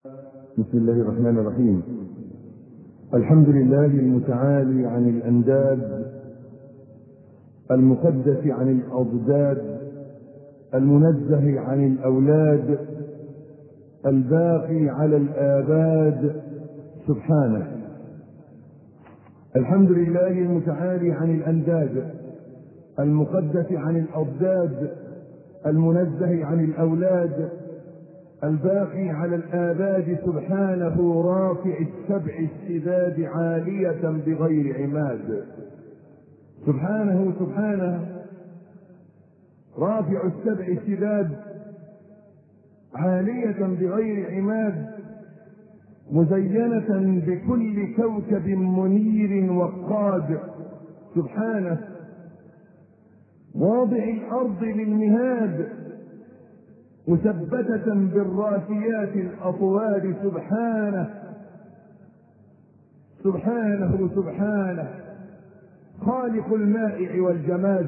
بسم الله الرحمن الرحيم الحمد لله المتعالي عن الانداد المقدس عن الاضداد المنزه عن الاولاد الباقي على الاباد سبحانه الحمد لله المتعالي عن الانداد المقدس عن الاضداد المنزه عن الاولاد الباقي على الآباد سبحانه رافع السبع السداد عالية بغير عماد سبحانه سبحانه رافع السبع السداد عالية بغير عماد مزينة بكل كوكب منير وقاد سبحانه واضع الأرض للمهاد مثبتة بالراسيات الأطوال سبحانه سبحانه سبحانه خالق المائع والجماد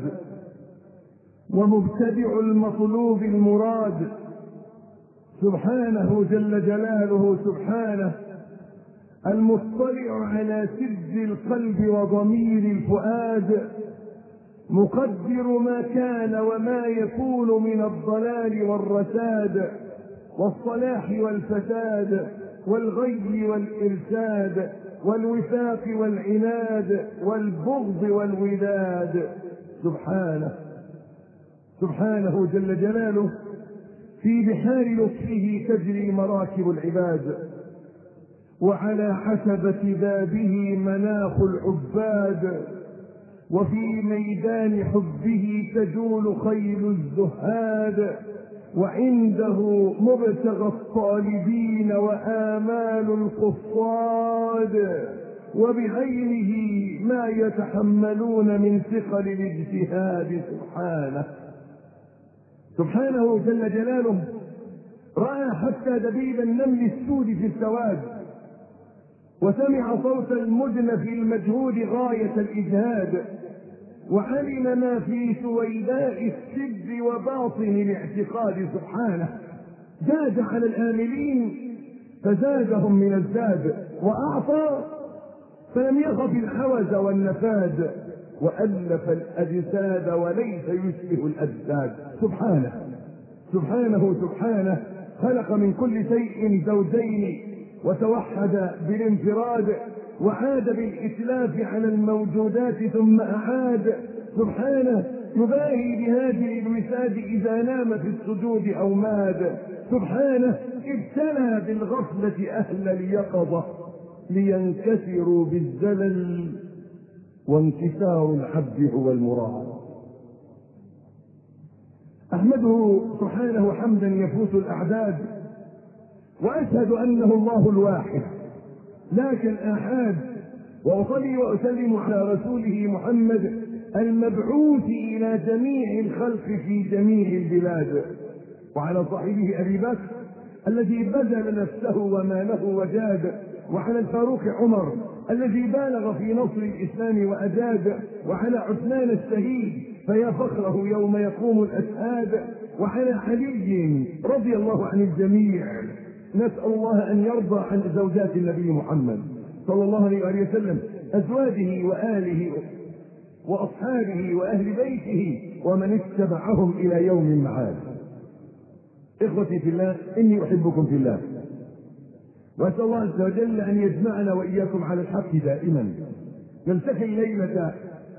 ومبتدع المطلوب المراد سبحانه جل جلاله سبحانه المطلع على سر القلب وضمير الفؤاد مقدر ما كان وما يكون من الضلال والرساد والصلاح والفساد والغي والإرساد والوفاق والعناد والبغض والوداد سبحانه سبحانه جل جلاله في بحار لطفه تجري مراكب العباد وعلى حسبة بابه مناخ العباد وفي ميدان حبه تجول خيل الزهاد وعنده مبتغى الطالبين وآمال القصاد وبعينه ما يتحملون من ثقل الاجتهاد سبحانه سبحانه جل جلاله رأى حتى دبيب النمل السود في السواد وسمع صوت المدن في المجهود غاية الإجهاد وعلم ما في سويداء السر وباطن الاعتقاد سبحانه زاد على الآملين فزادهم من الزاد وأعطى فلم يخف الحوز والنفاد وألف الأجساد وليس يشبه الأجساد سبحانه سبحانه سبحانه خلق من كل شيء زوجين وتوحد بالانفراد وعاد بالإتلاف على الموجودات ثم أعاد سبحانه يباهي بهذه الوساد إذا نام في السجود أو ماد سبحانه ابتلى بالغفلة أهل اليقظة لينكسروا بالزلل وانكسار العبد هو المراد أحمده سبحانه حمدا يفوت الأعداد واشهد انه الله الواحد لكن احاد واصلي واسلم على رسوله محمد المبعوث الى جميع الخلق في جميع البلاد وعلى صاحبه ابي بكر الذي بذل نفسه وماله وجاد وعلى الفاروق عمر الذي بالغ في نصر الاسلام واجاد وعلى عثمان الشهيد فيا فخره يوم يقوم الاشهاد وعلى علي رضي الله عن الجميع نسأل الله أن يرضى عن زوجات النبي محمد صلى الله عليه وسلم أزواجه وآله وأصحابه وأهل بيته ومن اتبعهم إلى يوم المعاد إخوتي في الله إني أحبكم في الله وأسأل الله عز وجل أن يجمعنا وإياكم على الحق دائما نلتقي ليلة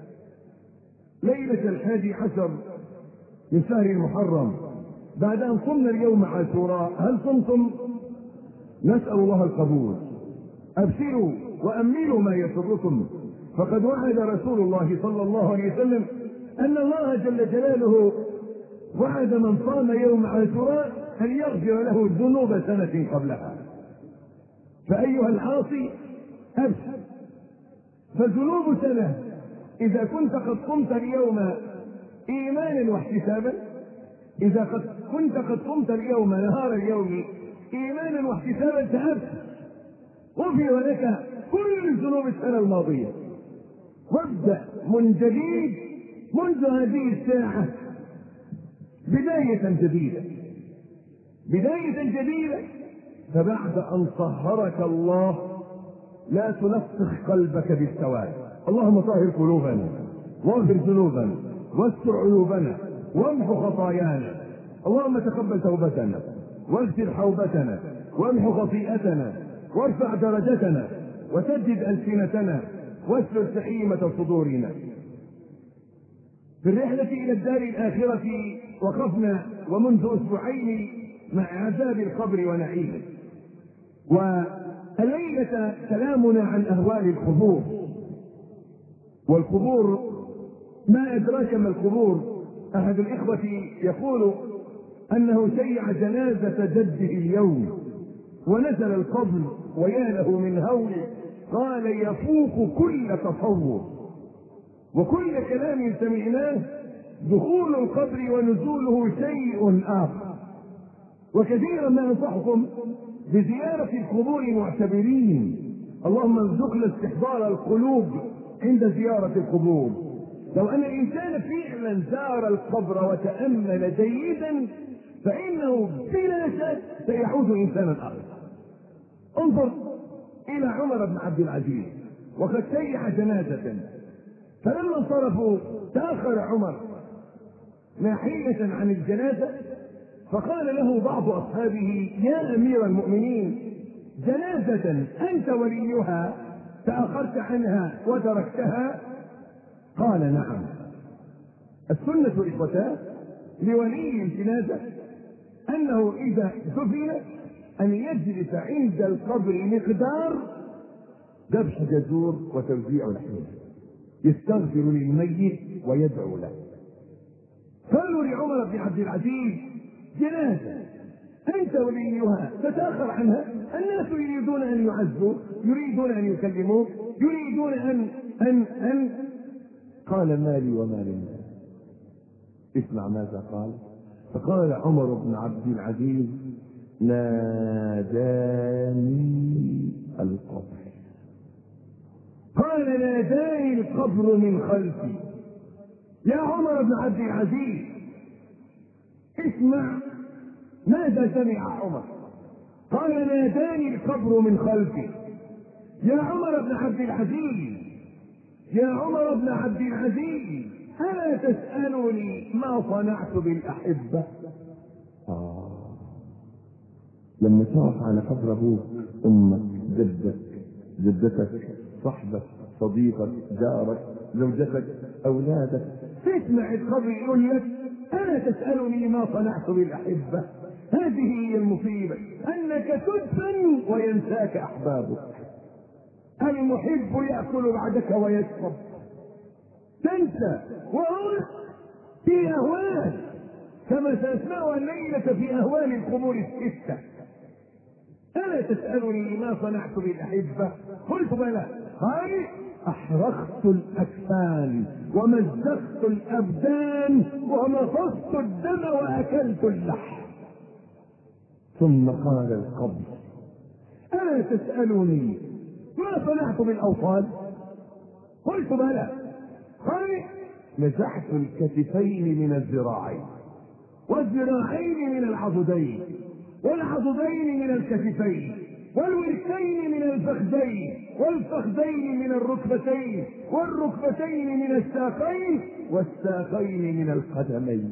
ليلة الحادي عشر من شهر المحرم بعد أن صمنا اليوم عاشوراء هل صمتم نسأل الله القبول أبشروا وأملوا ما يسركم فقد وعد رسول الله صلى الله عليه وسلم أن الله جل جلاله وعد من صام يوم عاشوراء أن يغفر له ذنوب سنة قبلها فأيها العاصي أبشر فذنوب سنة إذا كنت قد صمت اليوم إيمانا واحتسابا إذا قد كنت قد صمت اليوم نهار اليوم ايمانا واحتسابا تأبت غفر لك كل ذنوب السنه الماضيه وابدا من جديد منذ هذه الساعه بدايه جديده بدايه جديده فبعد أن طهرك الله لا تلطخ قلبك بالسواد اللهم طهر قلوبنا واغفر ذنوبنا واستر عيوبنا وامحو خطايانا اللهم تقبل توبتنا واغفر حوبتنا وامحو خطيئتنا وارفع درجتنا وسدد ألسنتنا واسلل سحيمة صدورنا في الرحلة إلى الدار الآخرة وقفنا ومنذ أسبوعين مع عذاب القبر ونعيمه والليلة كلامنا عن أهوال القبور والقبور ما أدراك ما القبور أحد الإخوة يقول أنه شيع جنازة جده اليوم ونزل القبر ويا له من هول قال يفوق كل تصور وكل كلام سمعناه دخول القبر ونزوله شيء آخر وكثيرا ما انصحكم بزيارة القبور معتبرين اللهم ارزقنا استحضار القلوب عند زيارة القبور لو أن الإنسان فعلا زار القبر وتأمل جيدا فإنه بلا شك سيعود إنسانا آخر انظر إلى عمر بن عبد العزيز وقد شيع جنازة فلما انصرفوا تأخر عمر ناحية عن الجنازة فقال له بعض أصحابه يا أمير المؤمنين جنازة أنت وليها تأخرت عنها وتركتها قال نعم السنة إخوتاه لولي الجنازة أنه إذا دفن أن يجلس عند القبر مقدار ذبح جزور وتوزيع لحمه يستغفر للميت ويدعو له قالوا لعمر بن عبد العزيز جنازة أنت وليها تتأخر عنها الناس يريدون أن يعزوا يريدون أن يكلموك يريدون أن أن أن قال مالي ومال الناس اسمع ماذا قال فقال عمر بن عبد العزيز ناداني القبر قال ناداني القبر من خلفي يا عمر بن عبد العزيز اسمع ماذا سمع عمر قال ناداني القبر من خلفي يا عمر بن عبد العزيز يا عمر بن عبد العزيز ألا تسألني ما صنعت بالأحبة آه. لما تقف على قبر أبوك أمك جدك جدتك صاحبك صديقك جارك زوجتك أولادك تسمع القبر يقول لك ألا تسألني ما صنعت بالأحبة هذه هي المصيبة أنك تدفن وينساك أحبابك المحب يأكل بعدك ويشرب تنسى وهو في أهوال كما سنسمعها الليلة في أهوال القبور الستة ألا تسألني ما صنعت بالأحبة قلت بلى قال أحرقت الأكفان ومزقت الأبدان ومصصت الدم وأكلت اللحم ثم قال القبر ألا تسألني ما صنعت بالأوصال قلت بلى قال مسحت الكتفين من الذراعين والذراعين من العضدين والعضدين من الكتفين والوركين من الفخذين والفخذين من الركبتين والركبتين من الساقين والساقين من القدمين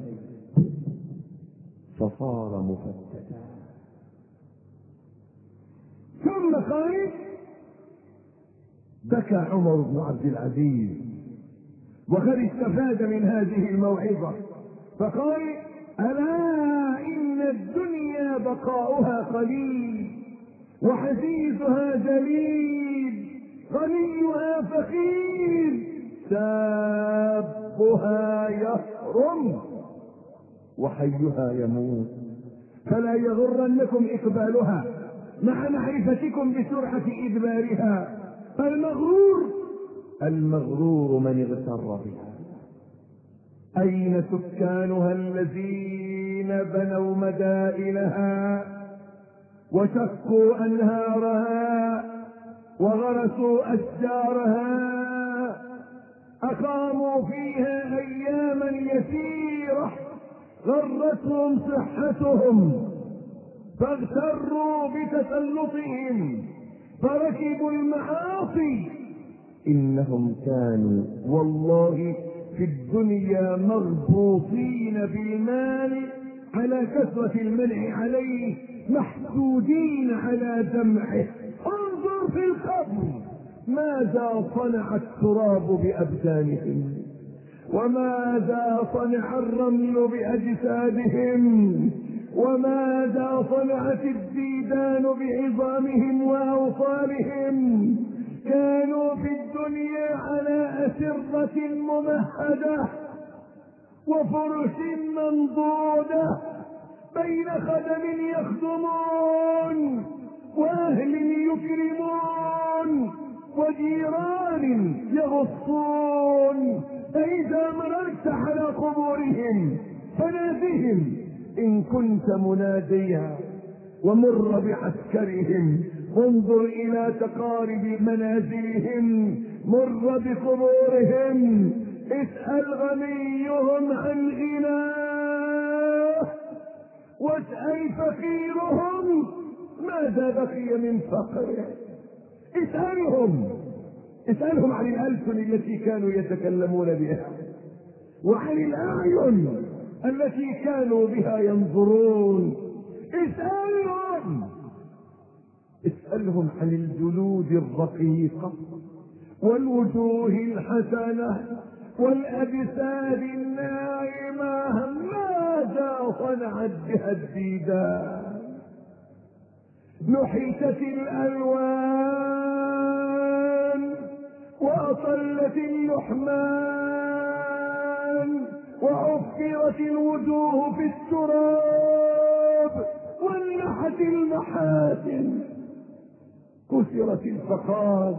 فصار مفتتا ثم قال بكى عمر بن عبد العزيز وقد استفاد من هذه الموعظة فقال ألا إن الدنيا بقاؤها قليل وحديثها جليل غنيها فقير شابها يحرم وحيها يموت فلا يغرنكم إقبالها مع معرفتكم بسرعة إدبارها المغرور المغرور من اغتر بها أين سكانها الذين بنوا مدائنها وشقوا أنهارها وغرسوا أشجارها أقاموا فيها أياما يسيرة غرتهم صحتهم فاغتروا بتسلطهم فركبوا المعاصي انهم كانوا والله في الدنيا مغبوطين بالمال على كثرة المنع عليه محسودين على دمعه انظر في القبر ماذا صنع التراب بأبدانهم وماذا صنع الرمل بأجسادهم وماذا صنعت الديدان بعظامهم وأوصالهم كانوا في الدنيا على أسرة ممهدة وفرش منضودة بين خدم يخدمون وأهل يكرمون وجيران يغصون فإذا مررت على قبورهم فنادهم إن كنت مناديا ومر بعسكرهم انظر إلى تقارب منازلهم مر بقبورهم اسأل غنيهم عن غناه واسأل فقيرهم ماذا بقي من فقره اسألهم اسألهم عن الألسن التي كانوا يتكلمون بها وعن الأعين التي كانوا بها ينظرون اسألهم اسألهم عن الجلود الرقيقة والوجوه الحسنة والأجساد الناعمة ماذا صنعت بها الديدان نحتت الألوان وأطلت اللحمان وعفرت الوجوه في التراب ولحت المحاسن كسرت الفقاد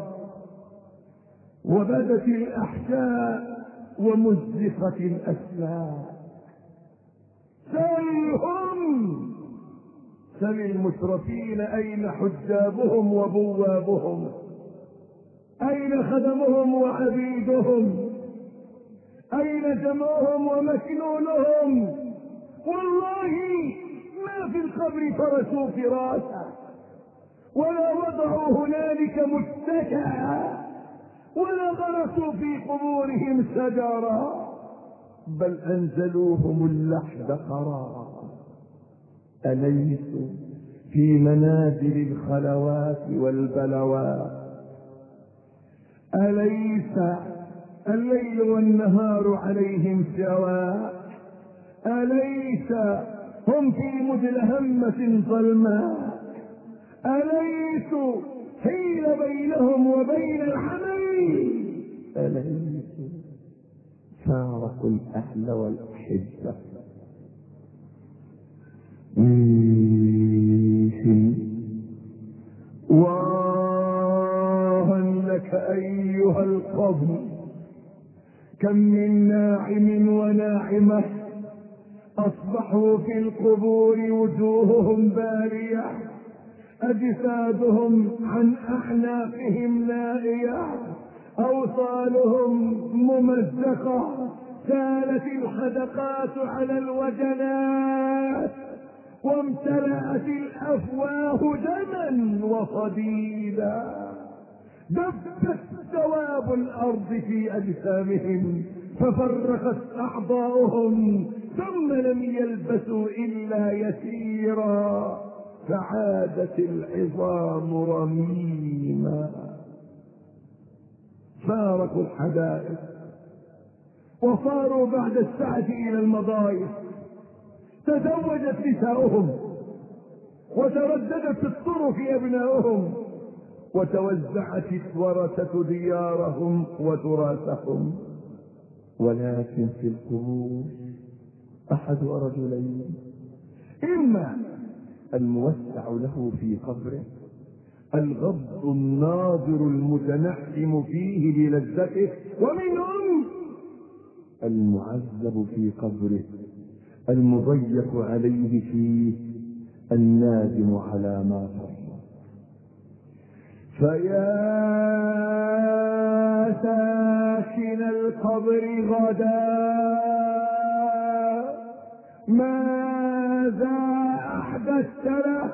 وبدت الأحشاء ومزقت الأسماء سلهم سل المترفين أين حجابهم وبوابهم أين خدمهم وعبيدهم أين جمعهم ومكنونهم والله ما في القبر فرشوا فراشا ولا وضعوا هنالك متكئا ولا غرسوا في قبورهم شجرا بل أنزلوهم اللحد قرارا أليسوا في منازل الخلوات والبلوات أليس الليل والنهار عليهم سواء أليس هم في مدلهمة ظلماء أليسوا حيل بينهم وبين العمل أليسوا فارقوا الأهل والأحبة واه لك أيها القبر كم من ناعم وناعمة أصبحوا في القبور وجوههم بارية أجسادهم عن أعناقهم نائية أوصالهم ممزقة سالت الحدقات على الوجنات وامتلأت الأفواه دما وصديدا دبت ثواب الأرض في أجسامهم ففرقت أعضاؤهم ثم لم يلبثوا إلا يسيرا فعادت العظام رميما فارقوا الحدائق وصاروا بعد السعة إلى المضايق تزوجت نساؤهم وترددت في الطرق أبناؤهم وتوزعت الورثة ديارهم وتراثهم ولكن في القبور أحد رجلين إما الموسع له في قبره الغض الناظر المتنعم فيه بلذته ومنهم المعذب في قبره المضيق عليه فيه النادم على ما فرط فيا ساكن القبر غدا ماذا أحدث البتلة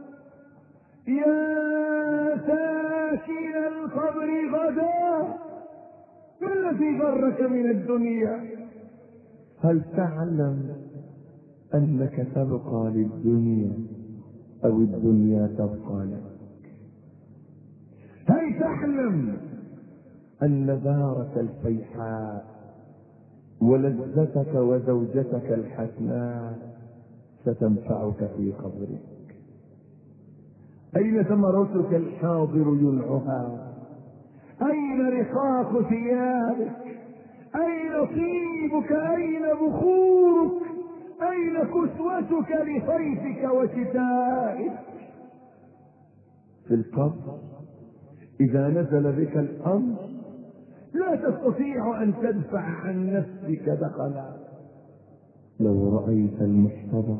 يا ساكن القبر غدا ما الذي غرك من الدنيا هل تعلم أنك تبقى للدنيا أو الدنيا تبقى لك هل تعلم أن دارك الفيحاء ولذتك وزوجتك الحسناء ستنفعك في قبرك أين ثمرتك الحاضر ينعها أين رقاق ثيابك أين طيبك أين بخورك أين كسوتك لصيفك وشتائك في القبر إذا نزل بك الأمر لا تستطيع أن تدفع عن نفسك دخلا لو رأيت المحتضر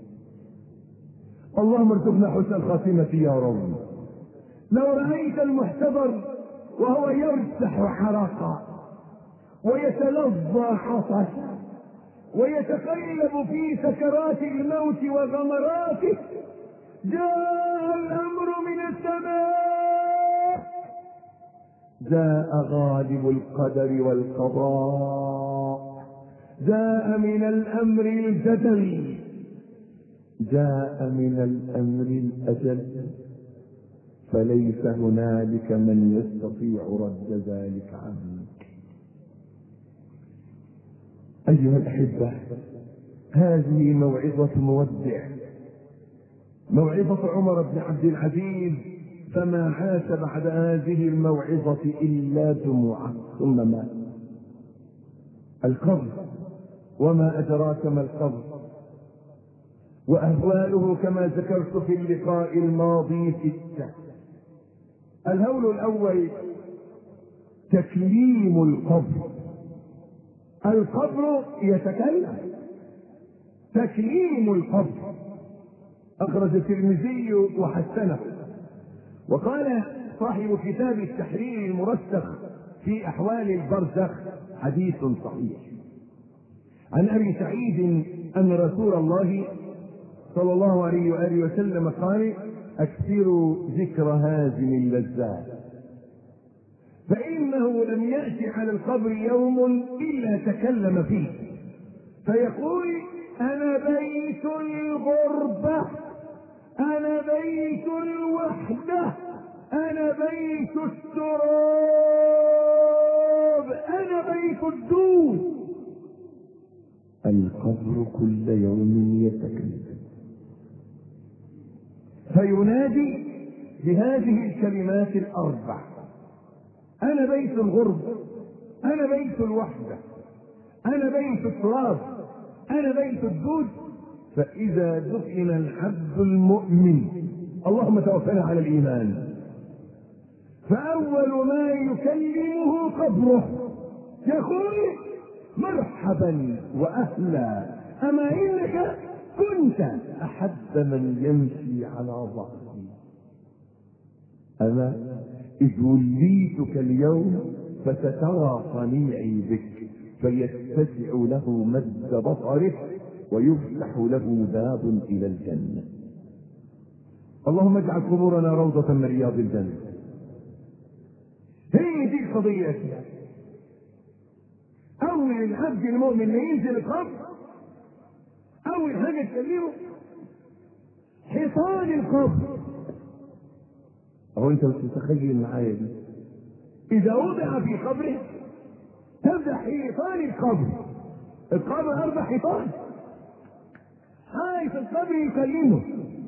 اللهم ارزقنا حسن الخاتمة يا رب لو رأيت المحتضر وهو يرسح عرقا ويتلظى عطشا ويتقلب في سكرات الموت وغمراته جاء الأمر من السماء جاء غالب القدر والقضاء جاء من الأمر الجدل جاء من الأمر الأجل فليس هنالك من يستطيع رد ذلك عنك أيها الأحبة هذه موعظة مودع موعظة عمر بن عبد العزيز فما عاش بعد هذه الموعظة إلا دموعا ثم مات القبر وما أدراك ما القبر وأهواله كما ذكرت في اللقاء الماضي ستة الهول الأول تكليم القبر القبر يتكلم تكليم القبر أخرج الترمذي وحسنه وقال صاحب كتاب التحرير المرسخ في أحوال البرزخ حديث صحيح عن أبي سعيد أن رسول الله صلى الله عليه وآله وسلم قال أكثروا ذكر هازم اللذات فإنه لم يأتي على القبر يوم إلا تكلم فيه فيقول أنا بيت الغربة أنا بيت الوحدة أنا بيت التراب أنا بيت الدود القبر كل يوم يتكلم فينادي بهذه الكلمات الأربع أنا بيت الغرب أنا بيت الوحدة أنا بيت التراب أنا بيت الدود فإذا دفن العبد المؤمن اللهم توفنا على الإيمان فأول ما يكلمه قبره يقول مرحبا وأهلا أما إنك كنت أحب من يمشي على ظهري أما إذ وليتك اليوم فسترى صنيعي بك فيتسع له مد بصره ويفتح له باب إلى الجنة اللهم اجعل قبورنا روضة من رياض الجنة هي دي القضية أول العبد المؤمن ما ينزل القبر أول حاجة تكلمه حصان القبر أهو أنت مش متخيل معايا دي إذا وضع في قبره تبدأ حيطان القبر القبر أربع حيطان حائط القبر يكلمه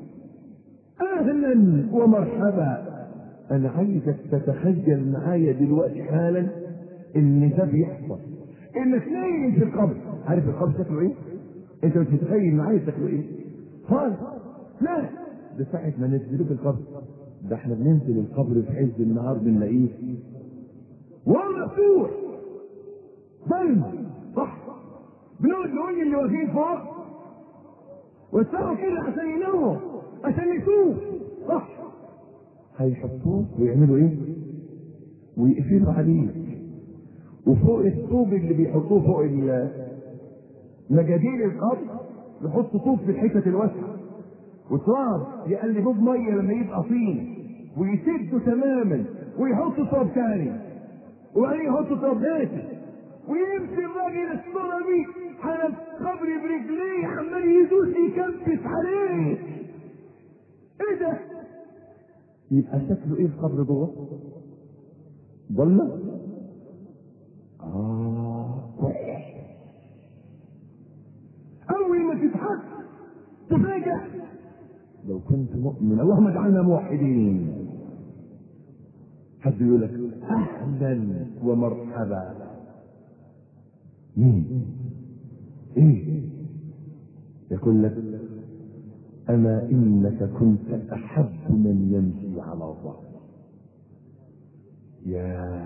أهلا ومرحبا أنا عايزك تتخيل معايا دلوقتي حالا إن ده بيحصل إنك نايم في القبر عارف القبر شكله إيه؟ أنت مش متخيل معايا شكله إيه؟ خالص لا ده ساعة ما نزلوه في القبر ده احنا بننزل القبر في عز النهار بنلاقيه وهو مفتوح ظلم صح بنقعد نقول اللي واقفين فوق ويسروا كده عشان يناموا عشان يشوف صح هيحطوه ويعملوا ايه؟ ويقفلوا عليه وفوق الطوب اللي بيحطوه فوق ال- مجاديل القبر يحطوا طوب في الحتة الواسعة وتراب يقلبوه بميه لما يبقى طين ويسده تماما ويحطوا تراب تاني وبعدين يحطوا تراب ناشف ويمشي الراجل الصورة دي على القبر برجليه عمال يدوس يكبس عليه ايه ده؟ يبقى شكله ايه القبر جوه؟ ضلمه اه وحش اول ما تتحط تفاجأ لو كنت مؤمن اللهم اجعلنا موحدين حد يقول لك اهلا ومرحبا مين؟ ايه؟ يقول لك اما انك كنت احب من يمشي على ظهر يا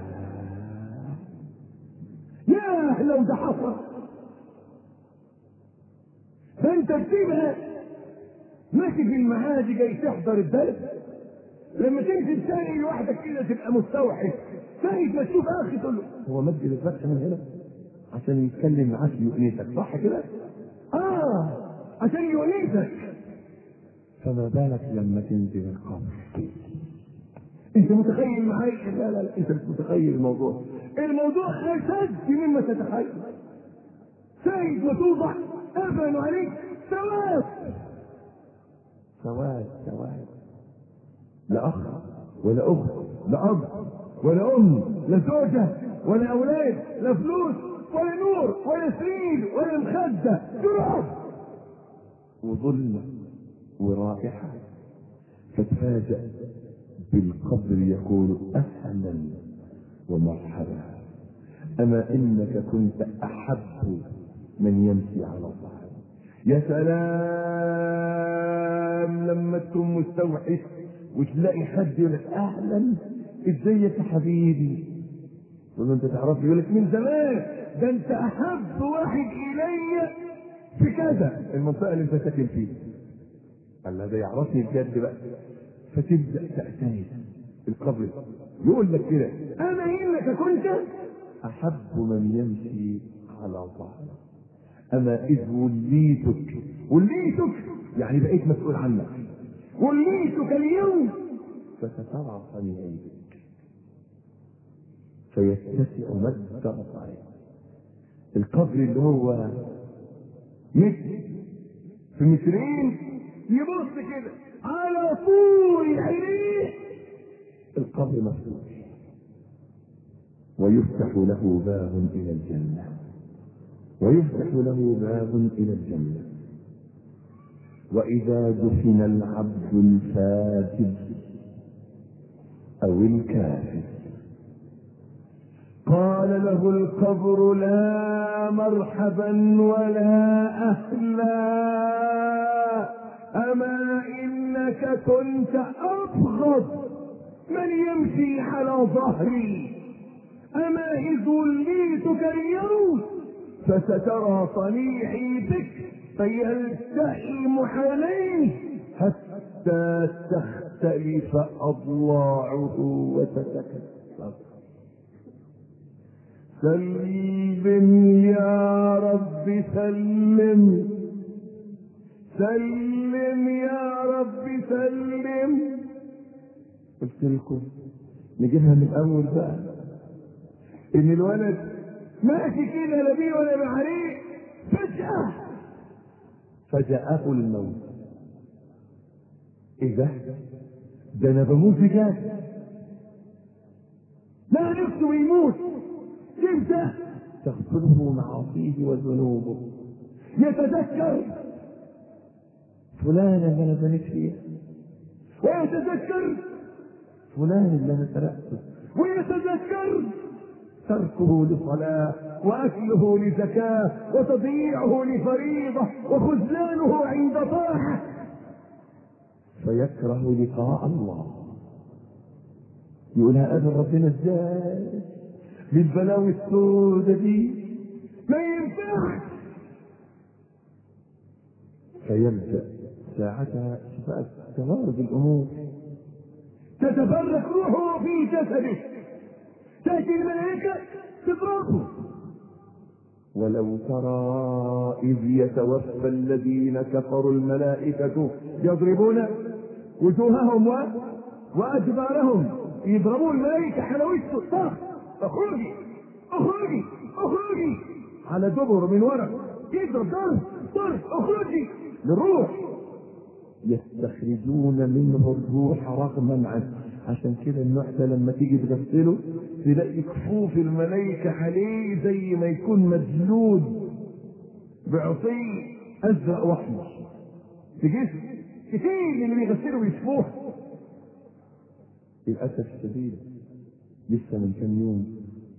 يا لو ده حصل فانت تسيبها ماشي في المعادي جاي تحضر الدرس لما تمشي الثاني لوحدك كده تبقى مستوحش سايب ما تشوف اخي تقول له هو مد الفتح من هنا عشان يتكلم معاك يؤنسك صح كده؟ اه عشان يونسك فما بالك لما تنزل القبر انت متخيل معايا لا لا لا انت مش متخيل الموضوع الموضوع اشد مما تتخيل سايب ما توضح قفلوا عليك سواد سواد سواد لا اخ ولا اخت لا اب ولا ام لا زوجه ولا اولاد لا فلوس ولا نور ولا سرير ولا مخده تراب وظلمة ورائحة فتفاجأ بالقبر يقول أهلا ومرحبا أما إنك كنت أحب من يمشي على الظهر يا سلام لما تكون مستوحش وتلاقي حد يقول لك أهلا ازيك يا حبيبي تقول له انت تعرفني يقول لك من زمان ده انت احب واحد الي في كذا المنطقة اللي انت ساكن فيها قال له ده يعرفني بجد بقى فتبدأ تأتي القبر يقول لك كده انا انك كنت أحب من يمشي على ظهر أما إذ وليتك وليتك يعني بقيت مسؤول عنك وليتك اليوم فسترى صنيعيك فيتسع مد بصرك القبر اللي هو متر في مترين يبص كده على طول عينيه القبر مفتوح ويفتح له باب إلى الجنة ويفتح له باب إلى الجنة وإذا دفن العبد الفاسد أو الكافر قال له القبر لا مرحبا ولا أهلا أما إنك كنت أبغض من يمشي على ظهري أما إذ وليتك اليوم فسترى صنيعي بك فيلتئم عليه حتى تختلف أضلاعه وتتكسر سلم يا رب سلم سلم يا رب سلم قلت لكم نجيبها من الاول بقى ان الولد ماشي كده لا بيه ولا بعريه فجأة فجاءه الموت ايه ده؟ ده انا بموت بجد لا نفسه يموت امتى تغفله معاصيه وذنوبه يتذكر فلان اللي انا بنيت فيه ويتذكر فلان اللي انا سرقته ويتذكر تركه لصلاة واكله لزكاه وتضييعه لفريضه وخذلانه عند طاعه فيكره لقاء الله يقول هقابل ربنا ازاي بالبلاوي السودة دي ما ينفعش فيبدأ ساعتها شفاء تغارب الأمور تتفرق روحه في جسده تأتي الملائكة تضربه ولو ترى إذ يتوفى الذين كفروا الملائكة يضربون وجوههم و... وادبارهم يضربون الملائكه على وشه طخ اخرجي اخرجي اخرجي على دبر من ورا يضرب ضرب ضرب اخرجي للروح يستخرجون منه الروح رغما عنه عشان كده النوع ده لما تيجي تغسله تلاقي كفوف الملائكة عليه زي ما يكون مجلود بعصي أزرق وأحمر في جسم كتير اللي بيغسلوا بيشوفوه للأسف الشديد لسه من كم يوم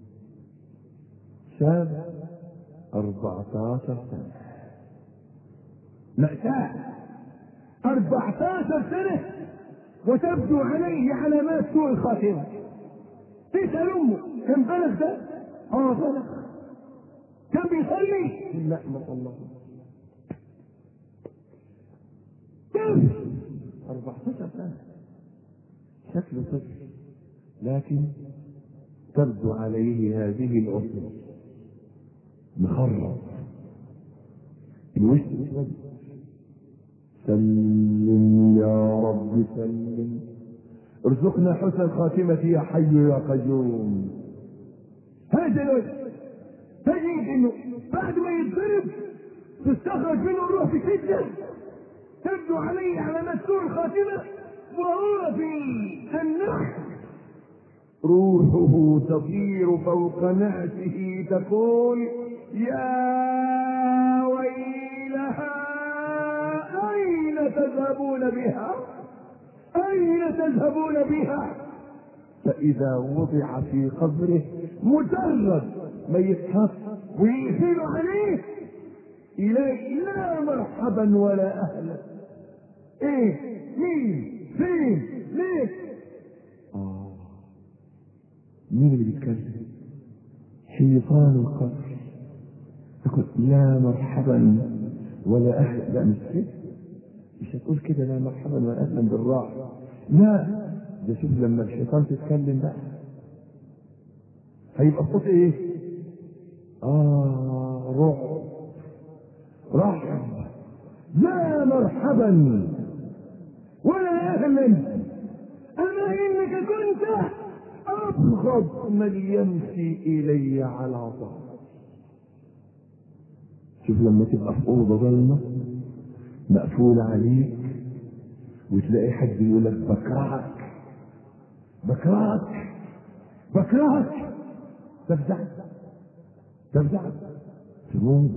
شاب 14 سنة مأساة 14 سنة وتبدو عليه علامات سوء الخاتمة تسأل أمه كم بلغ ده؟ اه بلغ كان بيصلي؟ لا ما الله كيف؟ 14 سنة شكله طفل لكن تبدو عليه هذه الأسرة مخرب الوش اسود سلم يا رب سلم ارزقنا حسن الخاتمة يا حي يا قيوم هذا الوجه تجد انه بعد ما يتضرب تستخرج منه الروح بشدة تبدو عليه علامات سوء الخاتمة وهو في النحر روحه تطير فوق نعشه تقول يا ويلها أين تذهبون بها أين تذهبون بها فإذا وضع في قبره مجرد ما يتحط ويقفل عليه إليه لا مرحبا ولا أهلا إيه مين فين ليه آه. مين اللي بيتكلم شيطان القبر يقول لا مرحبا ولا اهلا لا مش كده مش هتقول كده لا مرحبا ولا اهلا بالراحه لا ده شوف لما الشيطان تتكلم بقى هيبقى الصوت ايه اه رعب رعب لا مرحبا ولا اهلا اما انك كنت ابغض من يمشي الي على ظهري شوف لما تبقى في اوضه ضلمه مقفوله عليك وتلاقي حد يقول لك بكرهك بكرهك بكرهك تفزع تفزع تموت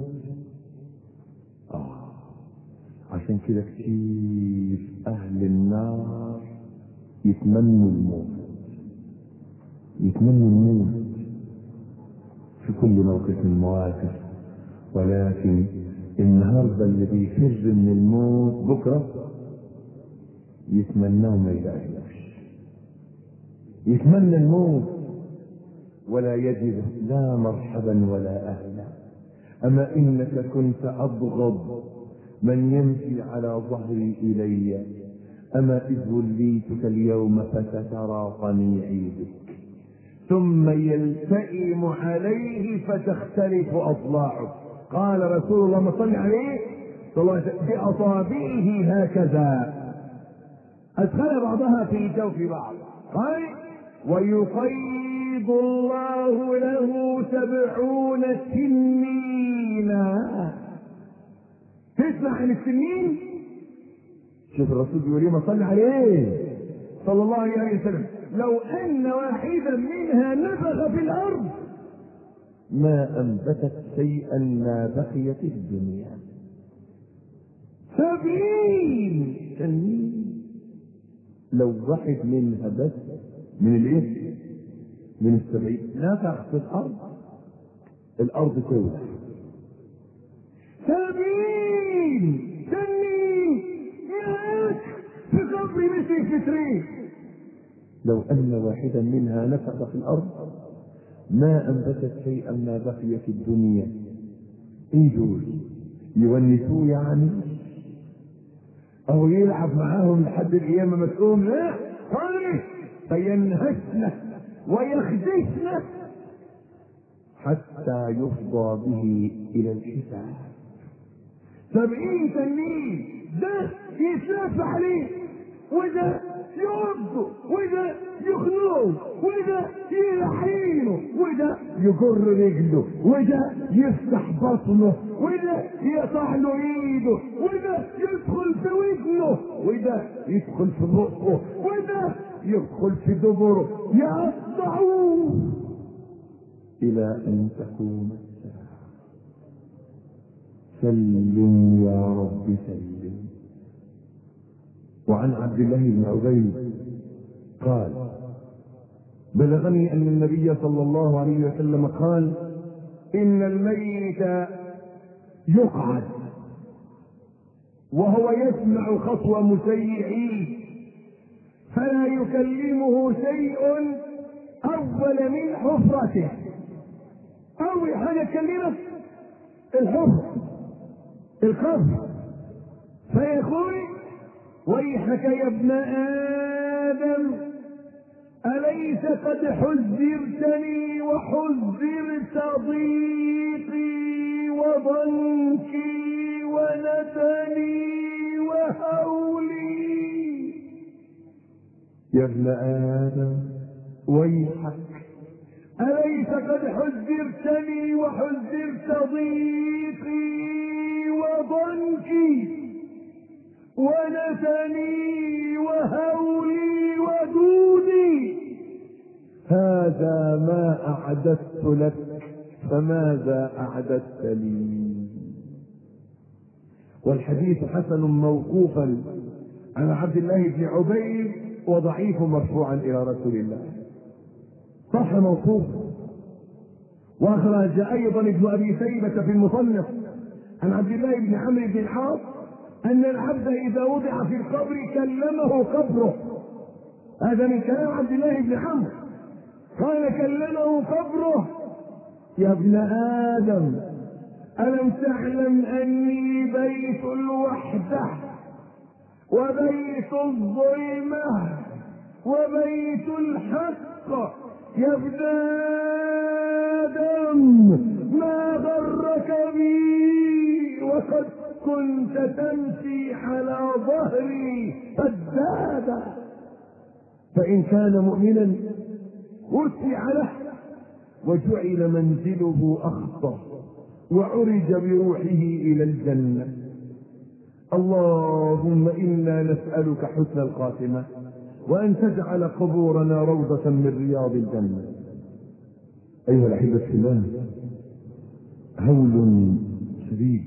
آه. عشان كده كتير أهل النار يتمنوا الموت يتمنوا الموت في كل موقف من المواقف ولكن النهارده اللي بيفر من الموت بكره يتمناه ما يلاقيهوش يتمنى الموت ولا يجد لا مرحبا ولا اهلا اما انك كنت ابغض من يمشي على ظهري الي اما اذ وليتك اليوم فسترى صنيعي بك ثم يلتئم عليه فتختلف اضلاعه قال رسول الله ما صلى عليه صلى الله عليه وسلم باصابعه هكذا ادخل بعضها في جوف بعض قال ويقيض الله له سبعون سنينا تسمع عن السنين شوف الرسول بيقول ايه ما صلى عليه صلى الله عليه وسلم لو ان واحدا منها نفخ في الارض ما انبتت شيئا ما بقيت الدنيا سبعين سنين لو واحد منها بس من الايه من السبعين نفخ في الارض الارض تولع سبعين سنين مئات في قبر مثل كترين لو ان واحدا منها نفخ في الارض ما انبتت شيئا ما بقي في الدنيا ايه دول يونسوه يعني او يلعب معاهم لحد القيامه ما تقوم لا قال فينهشنا ويخدشنا حتى يفضى به إلى الحساب سبعين تنين ده يتلف عليه وده يعضه وده يخنقه وده يلحينه وده يجر رجله وده يفتح بطنه وده يقطع له ايده وده يدخل في ودنه وده يدخل في بقه وده يدخل في دبره يقطعوه إلى أن تقوم الساعة سلم يا رب سلم وعن عبد الله بن عبيد قال بلغني أن النبي صلى الله عليه وسلم قال إن الميت يقعد وهو يسمع خطوة مسيعيه فلا يكلمه شيء أول من حفرته أول حاجة تكلمك الحفر القبر فيقول ويحك يا ابن آدم أليس قد حذرتني وحذرت ضيقي وضنكي ونتني وهولي يا ابن آدم ويحك أليس قد حذرتني وحذرت ضيقي وضنكي ونتني وهولي ودودي هذا ما أعددت لك فماذا أعددت لي والحديث حسن موقوفا عن عبد الله بن عبيد وضعيف مرفوعا إلى رسول الله صح موقوف واخرج ايضا ابن ابي شيبه في المصنف عن عبد الله بن عمرو بن العاص ان العبد اذا وضع في القبر كلمه قبره هذا من كلام عبد الله بن عمرو قال كلمه قبره يا ابن ادم الم تعلم اني بيت الوحده وبيت الظلمه وبيت الحق يا ابن آدم ما غرك بي وقد كنت تمشي على ظهري فازداد فإن كان مؤمنا وسع له وجعل منزله أخطر وعرج بروحه إلى الجنة اللهم إنا نسألك حسن الخاتمة وأن تجعل قبورنا روضة من رياض الجنة أيها الأحبة في الله هول شديد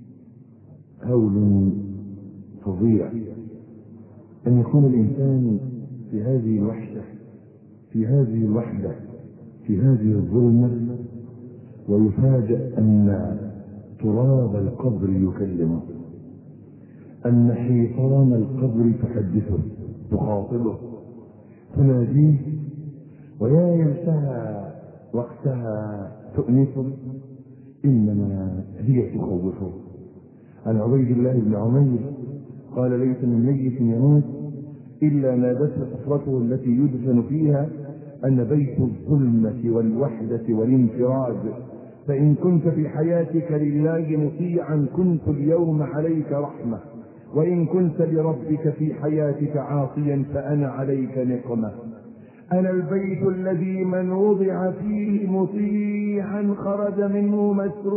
هول فظيع أن يكون الإنسان في هذه الوحشة في هذه الوحدة في هذه الظلمة ويفاجأ أن تراب القبر يكلمه أن حيطان القبر تحدثه تخاطبه تناديه ويا ينسها وقتها تؤنسه انما هي تخوفه عن عبيد الله بن عمير قال ليس من ميت يموت الا نادته حفرته التي يدفن فيها ان بيت الظلمه والوحده والانفراد فان كنت في حياتك لله مطيعا كنت اليوم عليك رحمه وإن كنت لربك في حياتك عاصيا فأنا عليك نقمة أنا البيت الذي من وضع فيه مطيعا خرج منه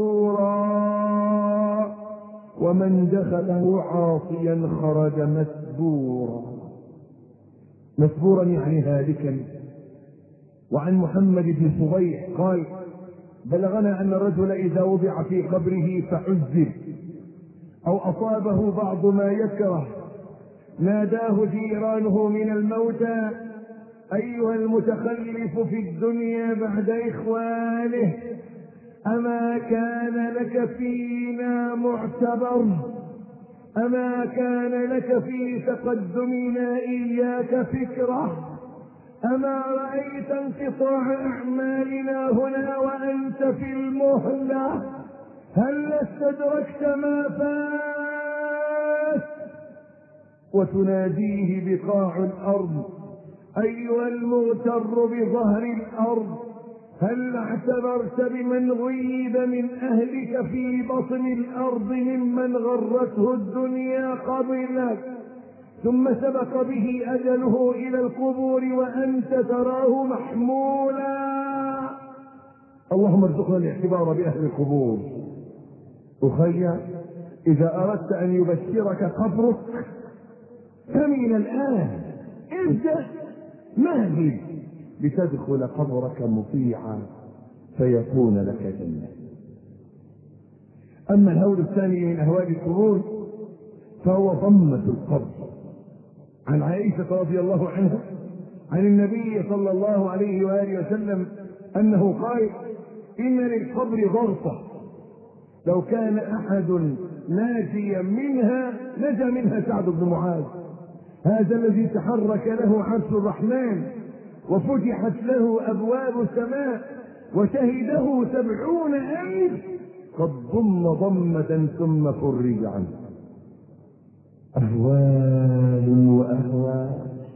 مسرورا ومن دخله عاصيا خرج مسبورا مسبورا يعني هالكا وعن محمد بن صبيح قال بلغنا أن الرجل إذا وضع في قبره فعذب أو أصابه بعض ما يكره ناداه جيرانه من الموتى أيها المتخلف في الدنيا بعد إخوانه أما كان لك فينا معتبر أما كان لك في تقدمنا إياك فكرة أما رأيت انقطاع أعمالنا هنا وأنت في المهلة هل استدركت ما فات وتناديه بقاع الارض ايها المغتر بظهر الارض هل اعتبرت بمن غيب من أهلك في بطن الأرض ممن غرته الدنيا قبلك ثم سبق به أجله إلى القبور وأنت تراه محمولا اللهم ارزقنا الاعتبار بأهل القبور أخي إذا أردت أن يبشرك قبرك فمن الآن ابدأ مهد لتدخل قبرك مطيعا فيكون لك جنة أما الهول الثاني من أهوال القبور فهو ضمة القبر عن عائشة رضي الله عنها عن النبي صلى الله عليه وآله وسلم أنه قال إن للقبر ضرطة لو كان أحد ناجيا منها نجا منها سعد بن معاذ هذا الذي تحرك له عرش الرحمن وفتحت له أبواب السماء وشهده سبعون ألف قد ضم ضمة ثم فرج عنه أهوال وأهوال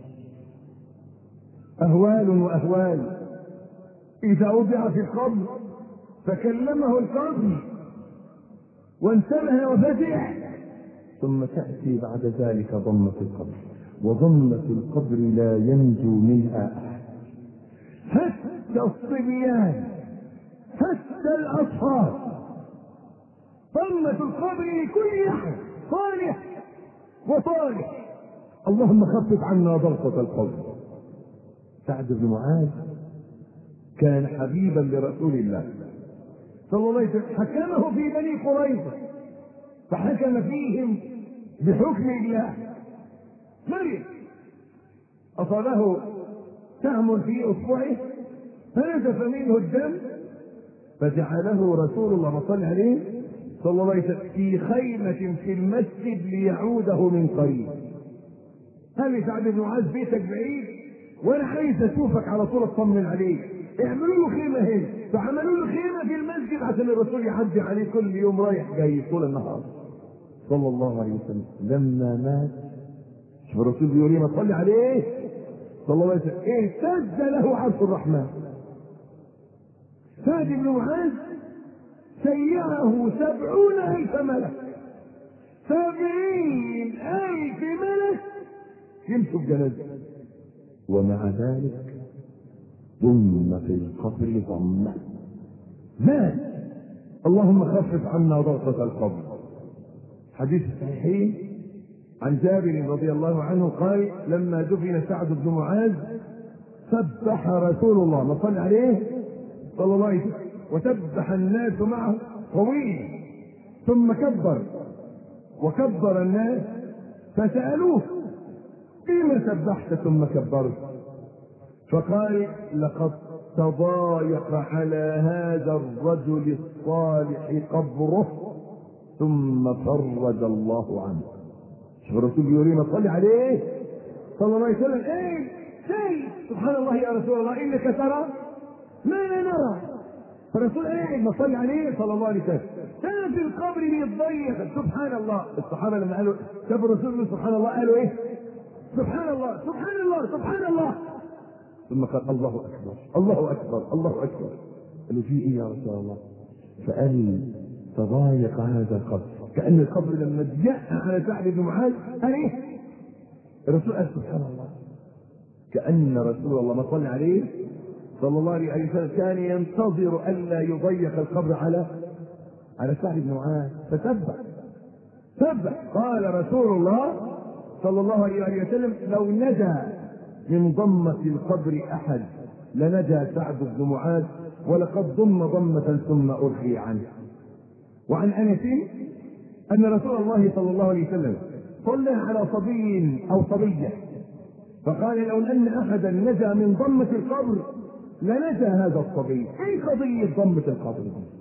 أهوال وأهوال إذا وضع في القبر فكلمه القبر وانتبه وفزع ثم تأتي بعد ذلك ضمة القبر وضمة القبر لا ينجو منها أحد حتى الصبيان حتى الأطفال ضمة القبر لكل أحد صالح وصالح اللهم خفف عنا ضغطة القبر سعد بن معاذ كان حبيبا لرسول الله صلى الله عليه وسلم حكمه في بني قريظة فحكم فيهم بحكم الله مريم أصابه سهم في إصبعه فنزف منه الدم فجعله رسول الله صلى الله عليه صلى الله عليه وسلم في خيمة في المسجد ليعوده من قريب هل سعد بن معاذ بيتك بعيد وانا عايز اشوفك على طول اطمن عليك اعملوا له خيمه هنا فعملوا له خيمه في المسجد عشان الرسول يعدي عليه كل يوم رايح جاي طول النهار صلى الله عليه وسلم لما مات شوف الرسول بيقول لي ما تصلي عليه صلى الله عليه وسلم اهتز له عرش الرحمن سعد بن معاذ سيره سبعون ألف ملك سبعين ألف ملك يمسك جنازة ومع ذلك ضم في القبر ضمة مات اللهم خفف عنا ضغطة القبر حديث صحيح عن جابر رضي الله عنه قال لما دفن سعد بن معاذ سبح رسول الله ما صلى عليه صلى الله عليه وسلم وسبح الناس معه طويل ثم كبر وكبر الناس فسألوه لما سبحت ثم كبرت فقال لقد تضايق على هذا الرجل الصالح قبره ثم فرج الله عنه شوف الرسول بيقول لنا صلي عليه صلى الله عليه وسلم ايه شيء سبحان الله يا رسول الله انك ترى ما لا نرى فالرسول قاعد ما صلي عليه صلى الله عليه وسلم كان في القبر بيتضيق سبحان الله الصحابه لما قالوا شافوا الرسول سبحان الله قالوا ايه سبحان الله سبحان الله سبحان الله ثم قال الله اكبر الله اكبر الله اكبر قالوا في ايه يا رسول الله فقال تضايق هذا القبر كان القبر لما ضيق على سعد بن معاذ قال ايه الرسول قال سبحان الله كان رسول الله ما صلى عليه صلى الله عليه وسلم كان ينتظر الا يضيق القبر على على سعد بن معاذ فسبح سبح قال رسول الله صلى الله عليه وسلم لو نجا من ضمة القبر أحد لنجا سعد بن معاذ ولقد ضم ضمة ثم أرخي عنه وعن أنس أن رسول الله صلى الله عليه وسلم صلى على صبي أو صبية فقال لو أن أحدا نجا من ضمة القبر لنجا هذا الصبي اي قضية ضمة القبر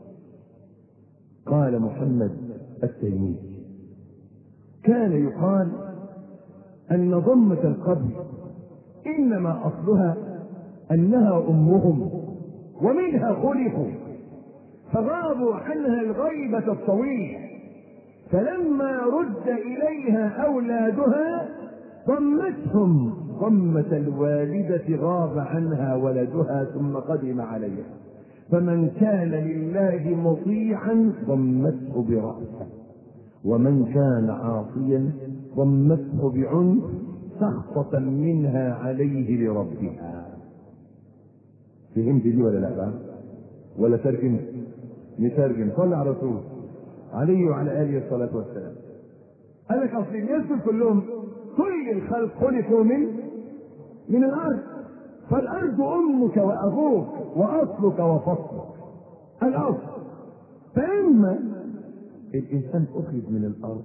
قال محمد التيمي كان يقال ان ضمة القبر انما اصلها انها امهم ومنها خلقوا فغابوا عنها الغيبة الطويلة فلما رد اليها اولادها ضمتهم ضمة الوالدة غاب عنها ولدها ثم قدم عليها فمن كان لله مطيعا ضمته برأسه ومن كان عاصيا ضمته بعنف سخطة منها عليه لربها فهمت دي ولا لا بقى؟ ولا ترجم نترجم صل على الرسول عليه وعلى اله الصلاه والسلام قال لك اصل الناس دول كلهم كل الخلق خلقوا من من الارض فالارض امك وابوك واصلك وفصلك الاصل فاما الانسان اخذ من الارض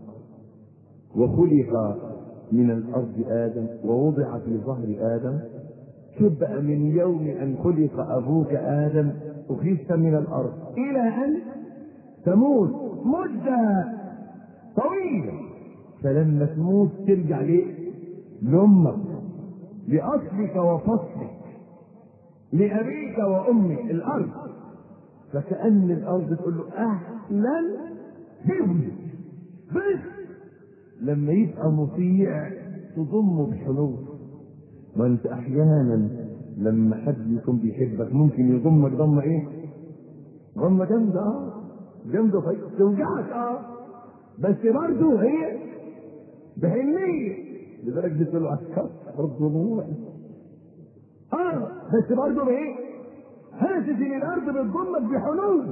وخلق من الارض ادم ووضع في ظهر ادم تبقى من يوم ان خلق ابوك ادم اخذت من الارض الى ان تموت مده طويله فلما تموت ترجع ليه؟ لامك لاصلك وفصلك لابيك وامك الارض فكأن الارض تقول له اهلا بهم بس لما يبقى مطيع تضمه بحنو ما انت احيانا لما حد يكون بيحبك ممكن يضمك ضمه ايه؟ ضمه جامده اه جامده طيب توجعك اه بس برضه هي بحنيه لذلك بتقول له اسكت الضموع اه بس برضه بايه؟ حاسس ان الارض بتضمك بحنو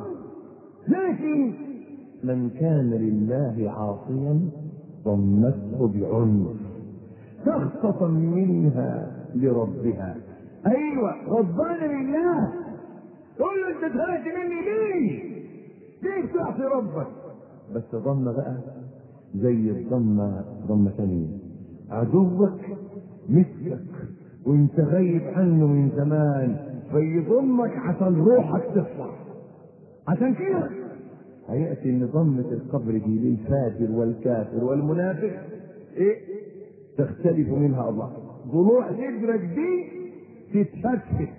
لكن من كان لله عاصيا ضمته بعنف سخطة منها لربها ايوه غضبان لله تقول له انت اتخرجت مني ليه؟ ليه بتعصي ربك؟ بس ضمة بقى زي الضمة ضمة ثانية عدوك مثلك وانت غايب عنه من زمان فيضمك عشان روحك تطلع عشان كده هيأتي ان ضمة القبر دي للفاجر والكافر والمنافق ايه تختلف منها الله ضلوع صدرك دي تتفتت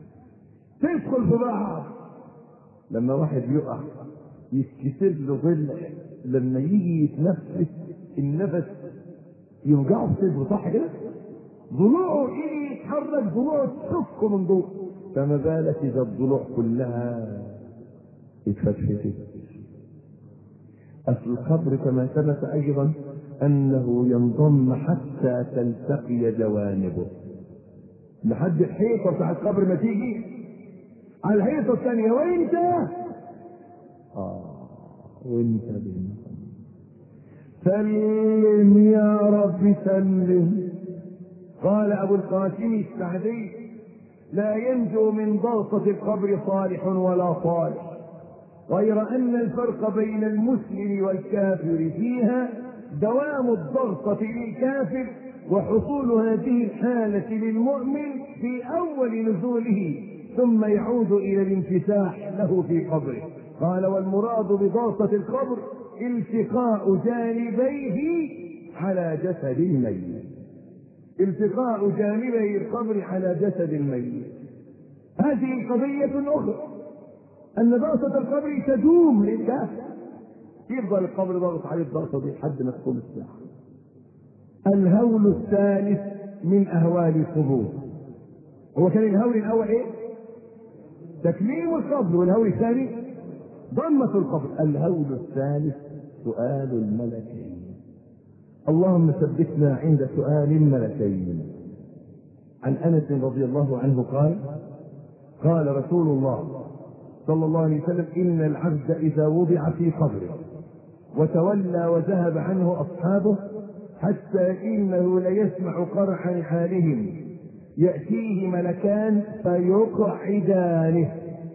تدخل في بعض لما واحد يقع يتكسر له ظل لما يجي يتنفس النفس يوجعه في صدره صح كده؟ ضلوعه يجي يتحرك ضلوعه تفك من جوه فما بالك اذا الضلوع كلها اتفتفتت اصل القبر كما ثبت ايضا انه ينضم حتى تلتقي جوانبه لحد الحيطه بتاعت القبر ما تيجي على الحيطه الثانيه وانت اه وانت بين سلم يا رب سلم قال ابو القاسم السعدي لا ينجو من ضغطة القبر صالح ولا صالح غير ان الفرق بين المسلم والكافر فيها دوام الضغطة للكافر وحصول هذه الحالة للمؤمن في أول نزوله ثم يعود إلى الانفتاح له في قبره قال والمراد بضغطة القبر التقاء جانبيه على جسد الميت التقاء جانبي القبر على جسد الميت هذه قضية أخرى أن ضغطة القبر تدوم للكافر يفضل القبر ضغط عليه الضغطة دي لحد ما تقوم الساعة الهول الثالث من أهوال القبور هو كان الهول الأول إيه؟ تكليم القبر والهول الثاني ضمة القبر الهول الثالث سؤال الملكين اللهم ثبتنا عند سؤال الملكين عن انس رضي الله عنه قال قال رسول الله صلى الله عليه وسلم ان العبد اذا وضع في قبره وتولى وذهب عنه اصحابه حتى انه ليسمع قرح نحالهم ياتيه ملكان فيقعدانه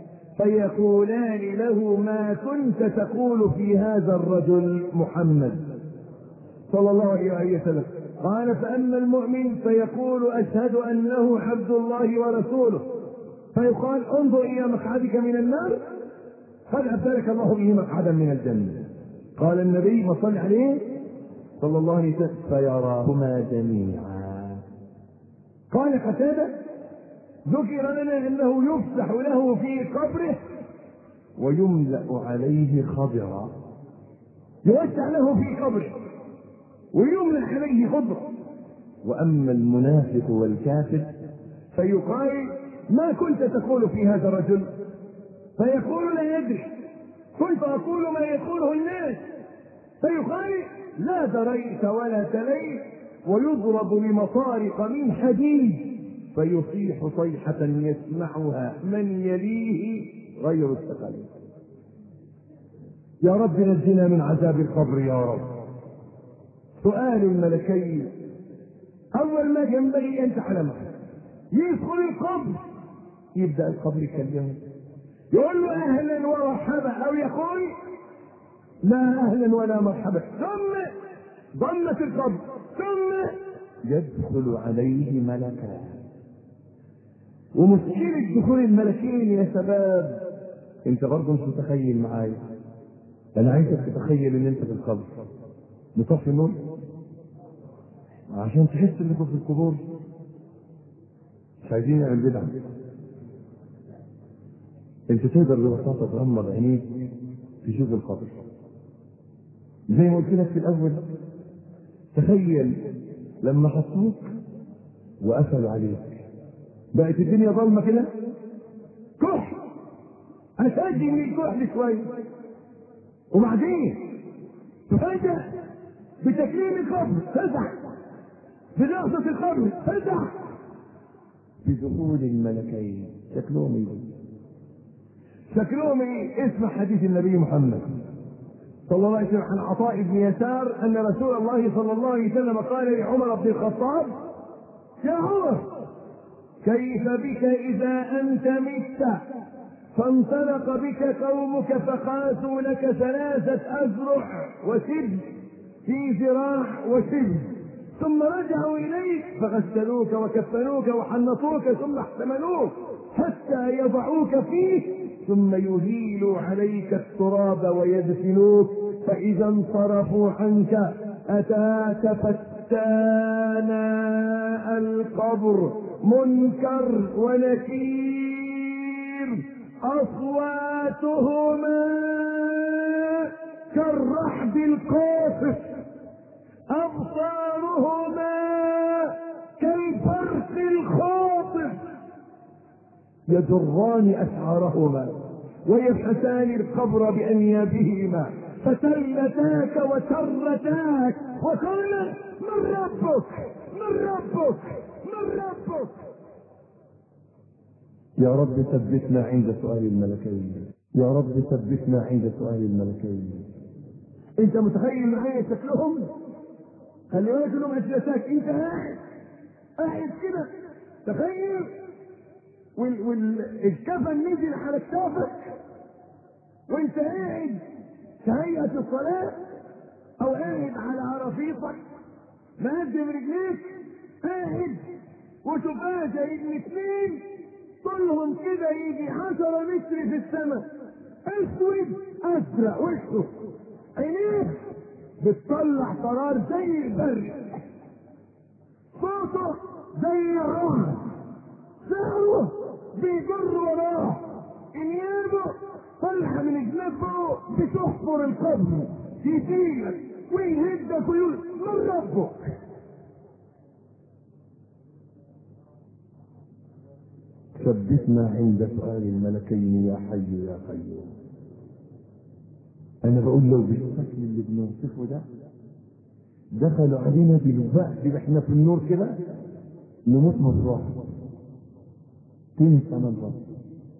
فيقولان له ما كنت تقول في هذا الرجل محمد صلى الله عليه وسلم قال فاما المؤمن فيقول اشهد انه عبد الله ورسوله فيقال انظر الى مقعدك من النار قد ابدلك الله به مقعدا من الجنه قال النبي ما صلى عليه صلى الله عليه وسلم فيراهما جميعا قال قتاده ذكر لنا انه يفسح له في قبره ويملا عليه خضرا يوسع له في قبره ويملا عليه خضرا واما المنافق والكافر فيقال ما كنت تقول في هذا الرجل فيقول لا يدري كنت اقول ما يقوله الناس فيقال لا دريت ولا تليت ويضرب بمطارق من حديد فيصيح صيحة يسمعها من يليه غير الثقلين يا رب نجنا من عذاب القبر يا رب سؤال الملكين أول ما ينبغي أن تعلمه يدخل القبر يبدأ القبر يكلمه يقول له أهلا ومرحبا أو يقول لا أهلا ولا مرحبا ثم ضمت القبر ثم يدخل عليه ملكان ومشكلة دخول الملكين يا شباب انت برضه مش متخيل معايا انا عايزك تتخيل ان انت في القبر نطفي النور عشان تحس انكم في القبور مش عايزين نعمل بدعة انت تقدر ببساطة تغمض عينيك تشوف القبر زي ما قلت لك في الاول تخيل لما حطوك وقفلوا عليك بقت الدنيا ظلمة كده كحل أشد من الكحل شوية وبعدين تفاجأ بتكريم القبر تزع بدراسة القبر تزع بدخول الملكين شكلهم ايه؟ شكلهم ايه؟ اسمع حديث النبي محمد صلى الله عليه وسلم عن عطاء بن يسار ان رسول الله صلى الله عليه وسلم قال لعمر بن الخطاب يا عمر كيف بك اذا انت مت فانطلق بك قومك فقاسوا لك ثلاثة أذرع وسد في ذراع وسد ثم رجعوا إليك فغسلوك وكفنوك وحنطوك ثم احتملوك حتى يضعوك فيه ثم يهيلوا عليك التراب ويدفنوك فإذا انصرفوا عنك أتاك فتانا القبر منكر ونكير أصواتهما كالرحب القاصف أبصارهما كالفرق الخاطف يجران أسعارهما ويبحثان القبر بأنيابهما فتلتاك وترتاك وقال من ربك من ربك من ربك يا رب ثبتنا عند سؤال الملكين يا رب ثبتنا عند سؤال الملكين انت متخيل معايا شكلهم خلي بالك انهم اجلساك انت قاعد قاعد كده تخيل وال والكفن نزل على كتافك وانت قاعد في هيئه الصلاه او قاعد على عرفيطك مقدم رجليك قاعد وتبقى ابن اثنين طولهم كده يجي عشرة متر في السماء اسود ازرق وشه عينيه بتطلع قرار زي البرق صوته زي الرعد سعره بيجر وراه انيابه طالعه من جنبه بتحفر القبر يشيلك ويهدك ويقول من ربك ثبتنا عند سؤال الملكين يا حي يا قيوم انا بقول لو بالشكل اللي بنوصفه ده دخلوا علينا بالوقت اللي احنا في النور كده نموت مصراح تنسى من رب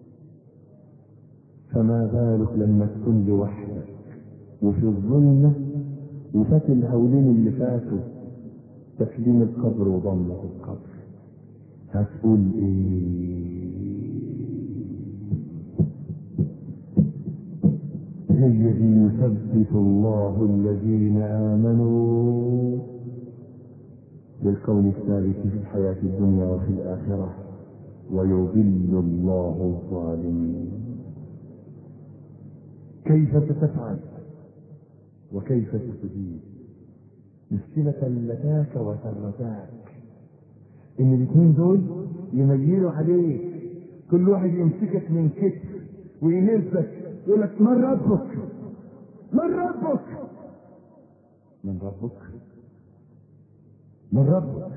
فما بالك لما تكون لوحدك وفي الظلمة وفات الهولين اللي فاتوا تكليم القبر وضمة القبر هتقول ايه هي دي يثبت الله الذين امنوا بالقول الثابت في الحياة الدنيا وفي الآخرة ويضل الله الظالمين كيف ستفعل وكيف ستجيب مشكلة لتاك وسرتاك ان الاثنين دول يميلوا عليك كل واحد يمسكك من كتف ويهزك يقول لك من ربك من ربك من ربك من ربك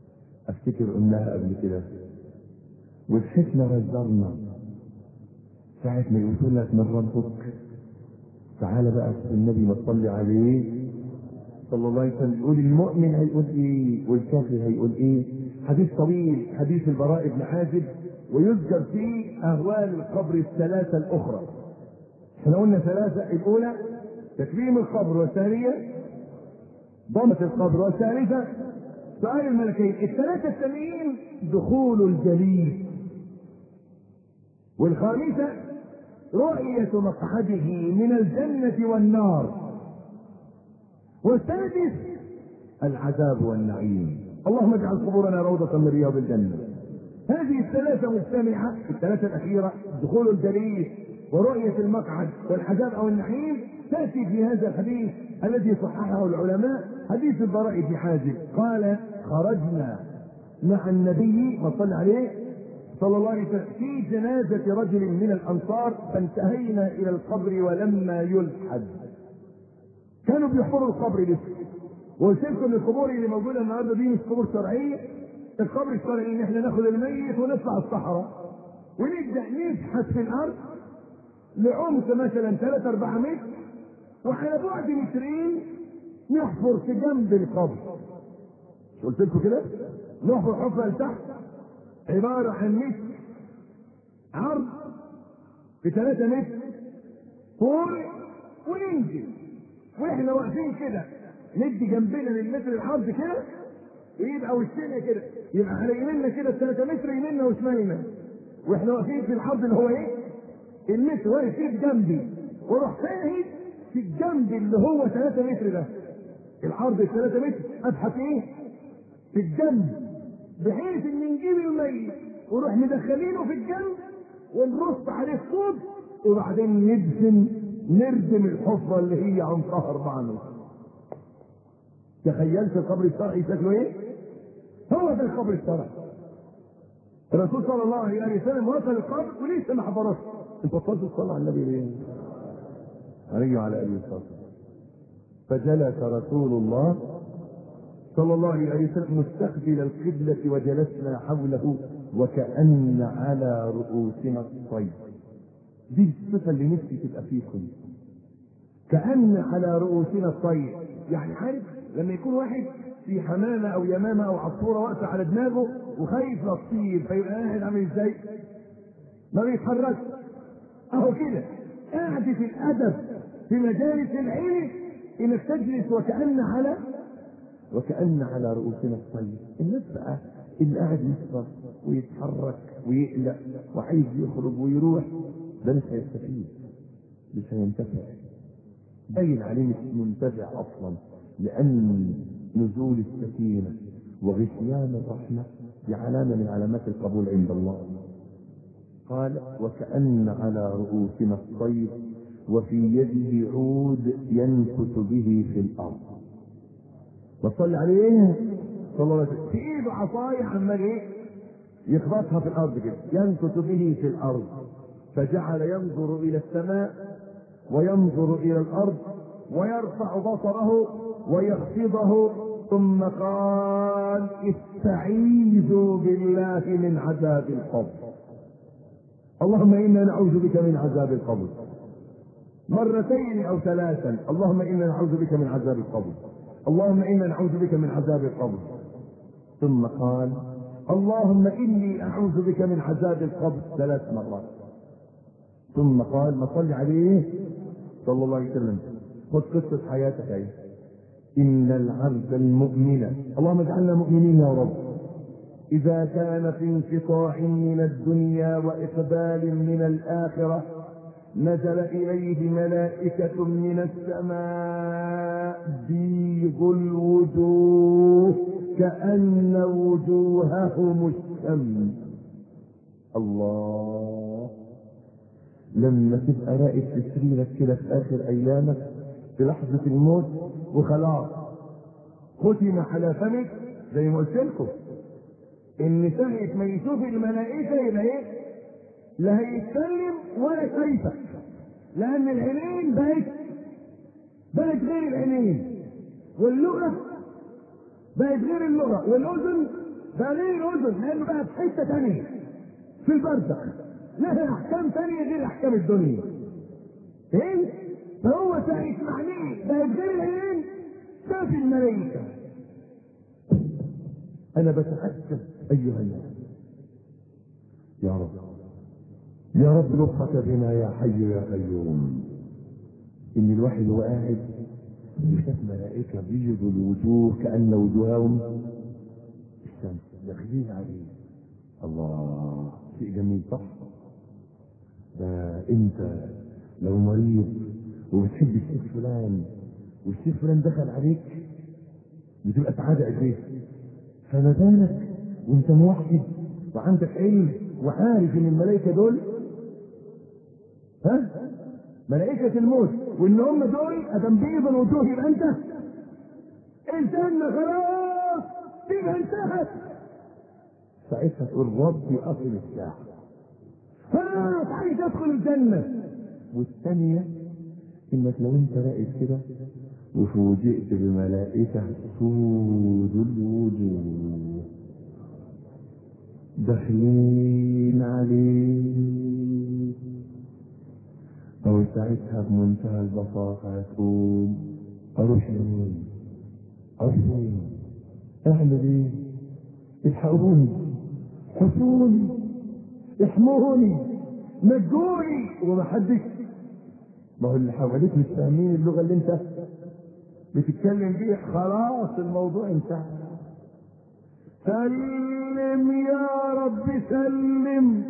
افتكر قلناها قبل كده والحكمة رزقنا ساعة ما يقول لك من ربك تعالى بقى النبي ما تصلي عليه صلى الله عليه وسلم يقول المؤمن هيقول ايه والكافر هيقول ايه حديث طويل حديث البراء بن حازب ويذكر فيه اهوال القبر الثلاثه الاخرى احنا قلنا ثلاثه الاولى تكريم القبر والثانيه ضمة القبر والثالثه سؤال الملكين الثلاثه الثانيين دخول الجليل والخامسه رؤية مقعده من الجنة والنار والسادس العذاب والنعيم اللهم اجعل قبورنا روضة من رياض الجنة هذه الثلاثة مجتمعة الثلاثة الأخيرة دخول الجليل ورؤية المقعد والعذاب أو النعيم تأتي في هذا الحديث الذي صححه العلماء حديث البراء بن حازم قال خرجنا مع النبي ما صلى عليه صلى الله عليه وسلم في جنازة رجل من الأنصار فانتهينا إلى القبر ولما يلحد كانوا بيحفروا القبر لسه وقلت لكم القبور اللي موجودة النهارده دي مش قبور شرعية القبر الشرعي ان احنا ناخد الميت ونطلع الصحراء ونبدا نبحث في الارض لعمق مثلا 3 4 متر وعلى بعد مترين نحفر في جنب القبر مش قلت لكم كده؟ نحفر حفره لتحت عبارة عن متر عرض في 3 متر طول وننزل واحنا واقفين كده ندي جنبنا للمتر العرض كده ويبقى وشنا كده يبقى على يميننا كده 3 متر يميننا وشمالنا واحنا واقفين في الحرب اللي هو ايه؟ المتر واقف فيه جنبي واروح فاهم في الجنب اللي هو 3 متر ده العرض 3 متر ابحث ايه؟ في الجنب بحيث ان نجيب الميت ونروح مدخلينه في الجنب ونرص عليه الصوت وبعدين ندفن نردم الحفره اللي هي عمقها 4 متر تخيلت القبر الشرعي شكله ايه؟ هو ده القبر الشرعي الرسول صلى الله عليه وسلم وصل القبر ولسه ما حضرش انت بطلت تصلي على النبي ليه؟ عليه وعلى اله وصحبه فجلس رسول الله صلى الله عليه وسلم مستقبل القبلة وجلسنا حوله وكأن على رؤوسنا الطير دي الصفة اللي نفسي تبقى فيكم كأن على رؤوسنا الطير يعني عارف لما يكون واحد في حمامة أو يمامة أو عصفورة واقفة على دماغه وخايف لا تطير فيبقى قاعد عامل ازاي؟ ما بيتحركش أهو كده قاعد في الأدب في مجالس العلم إنك تجلس وكأن على وكأن على رؤوسنا الطير الناس بقى اللي قاعد يصرف ويتحرك ويقلق وعايز يخرج ويروح ده مش هيستفيد مش هينتفع باين عليه مش منتفع اصلا لان نزول السكينه وغشيان الرحمه دي علامه من علامات القبول عند الله قال وكأن على رؤوسنا الطير وفي يده عود ينكت به في الارض بصلي عليه صلى الله عليه وسلم في ايده عصايه عمال ايه يخبطها في الارض كده ينكت به في الارض فجعل ينظر الى السماء وينظر الى الارض ويرفع بصره ويخفضه ثم قال استعيذوا بالله من عذاب القبر اللهم انا نعوذ بك من عذاب القبر مرتين او ثلاثا اللهم انا نعوذ بك من عذاب القبر اللهم انا نعوذ بك من عذاب القبر ثم قال اللهم اني اعوذ بك من عذاب القبر ثلاث مرات ثم قال ما صلي عليه صلى الله عليه وسلم خذ قصه حياتك ايه ان العبد المؤمن اللهم اجعلنا مؤمنين يا رب اذا كان في انقطاع من الدنيا واقبال من الاخره نزل إليه ملائكة من السماء بيض الوجوه كأن وجوههم الشمس الله لما تبقى راقد في سريرك كده في آخر أيامك في لحظة الموت وخلاص ختم على فمك زي ما قلت لكم إن ساعة ما يشوف الملائكة يبقى إيه؟ لا هيتكلم ولا شايفك لان العينين بقت بقت غير العينين واللغه بقت غير اللغه والاذن بقى غير الاذن لانه بقى في حته ثانيه في البرزخ لها احكام ثانيه غير احكام الدنيا ايه فهو ساعة معنيه بقت غير العين شاف الملائكة انا بتأكد ايها الناس يا رب يا رب لطفك بنا يا حي يا قيوم ان الواحد وهو قاعد يشاف ملائكه بيض الوجوه كان وجوههم الشمس داخلين عليه الله شيء جميل صح ده انت لو مريض وبتحب الشيخ فلان والشيخ فلان دخل عليك بتبقى سعاده قد ايه فما بالك وانت موحد وعندك علم وعارف ان الملائكه دول ها ملائكه الموت وان هم دول ادم بيض الوجوه يبقى انت الجنة خلاص تبقى انتهت ساعتها تقول ربي اقم الساعه خلاص عايز ادخل الجنة والثانيه انك لو انت راقد كده وفوجئت بملائكه سود الوجوه داخلين عليك أو ساعتها بمنتهى البساطة تقول أروح لمين؟ أروح لمين؟ أعمل إيه؟ الحقوني حصوني احموني نجوني ومحدش ما هو اللي حواليك مش فاهمين اللغة اللي أنت بتتكلم بيها خلاص الموضوع انتهى سلم يا رب سلم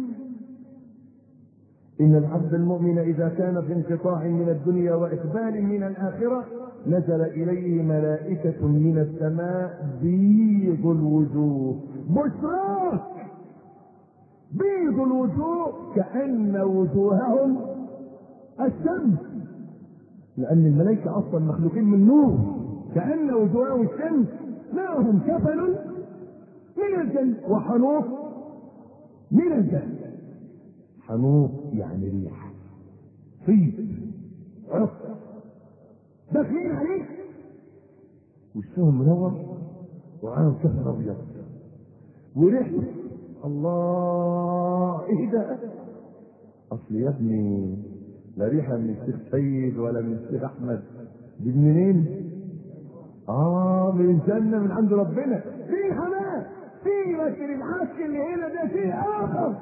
إن العبد المؤمن إذا كان في انقطاع من الدنيا وإقبال من الآخرة نزل إليه ملائكة من السماء بيض الوجوه بشراك بيض الوجوه كأن وجوههم الشمس لأن الملائكة أصلا مخلوقين من نور كأن وجوههم الشمس معهم كفل من الجنة وحنوط من الجنة حنوط يعني ريح طيب عطر داخلين عليك وشهم منور وعامل كفر أبيض وريحته الله ايه ده اصل يا ابني لا ريحه من الشيخ سيد ولا من الشيخ احمد دي منين اه من الجنه من عند ربنا في حماس في لكن العسك اللي هنا ده شيء اخر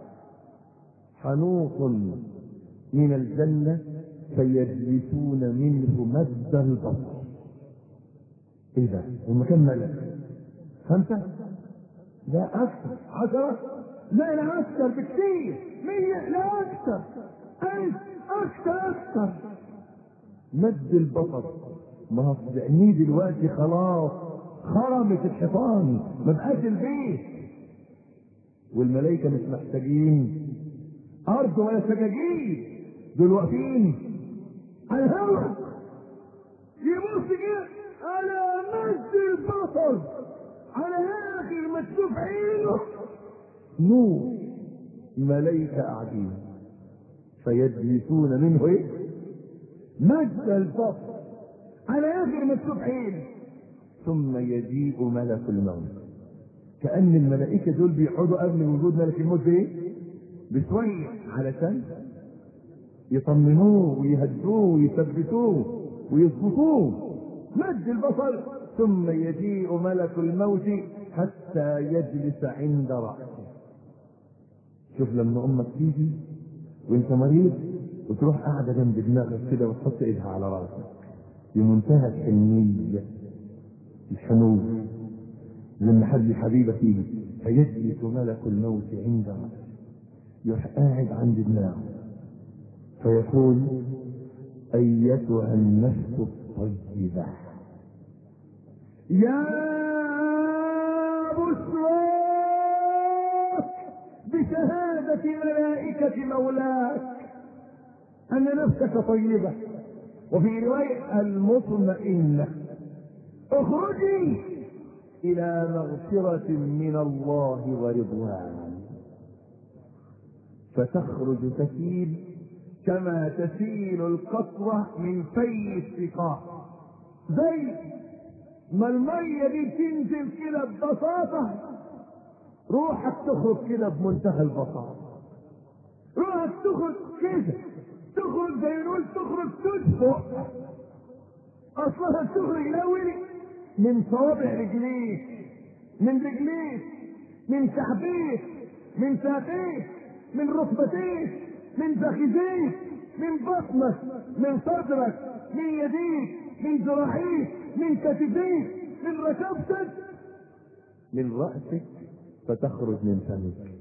حنوط من الجنه فيجلسون منه مد البصر ايه ده هم كم ملك خمسه لا اكثر عشرة لا لا أكثر بكثير مية لا أكثر ألف أكثر أكثر مد البصر ما هو عينيه دلوقتي خلاص خرمت الحيطان ما بقاش البيت والملائكه مش محتاجين ارض ولا سجاجيد دول واقفين على الهواء يبص كده على مد البصر على آخر ما تشوف عينه نور ملائكه قاعدين فيجلسون منه ايه مد البصر على آخر ما تشوف عينه ثم يجيء ملك الموت كأن الملائكة دول بيقعدوا قبل وجود ملك الموت بإيه؟ بشوية علشان يطمنوه ويهدوه ويثبتوه ويظبطوه مد البصر ثم يجيء ملك الموت حتى يجلس عند رأسه شوف لما أمك تيجي وأنت مريض وتروح قاعدة جنب دماغك كده وتحط إيدها على رأسك بمنتهى الحنية الحنو لما حد حبيبة فيه فيجلس ملك الموت عند رأسه يروح قاعد عند دماغه فيقول أيتها النفس الطيبة يا بشراك بشهادة ملائكة مولاك أن نفسك طيبة وفي رواية المطمئنة اخرجي إلى مغفرة من الله ورضوان فتخرج تسيل كما تسيل القطرة من في السقاء زي ما المية دي تنزل كده ببساطة روحك تخرج كده بمنتهى البساطة روحك تخرج كده تخرج زي ما نقول تخرج تدفق اصلها تخرج الاول من صوابع رجليك من رجليك من كعبيك من ساقيك من ركبتيك من فخذيك من بطنك من صدرك من يديك من ذراعيك من كتفيك من ركبتك من رأسك فتخرج من فمك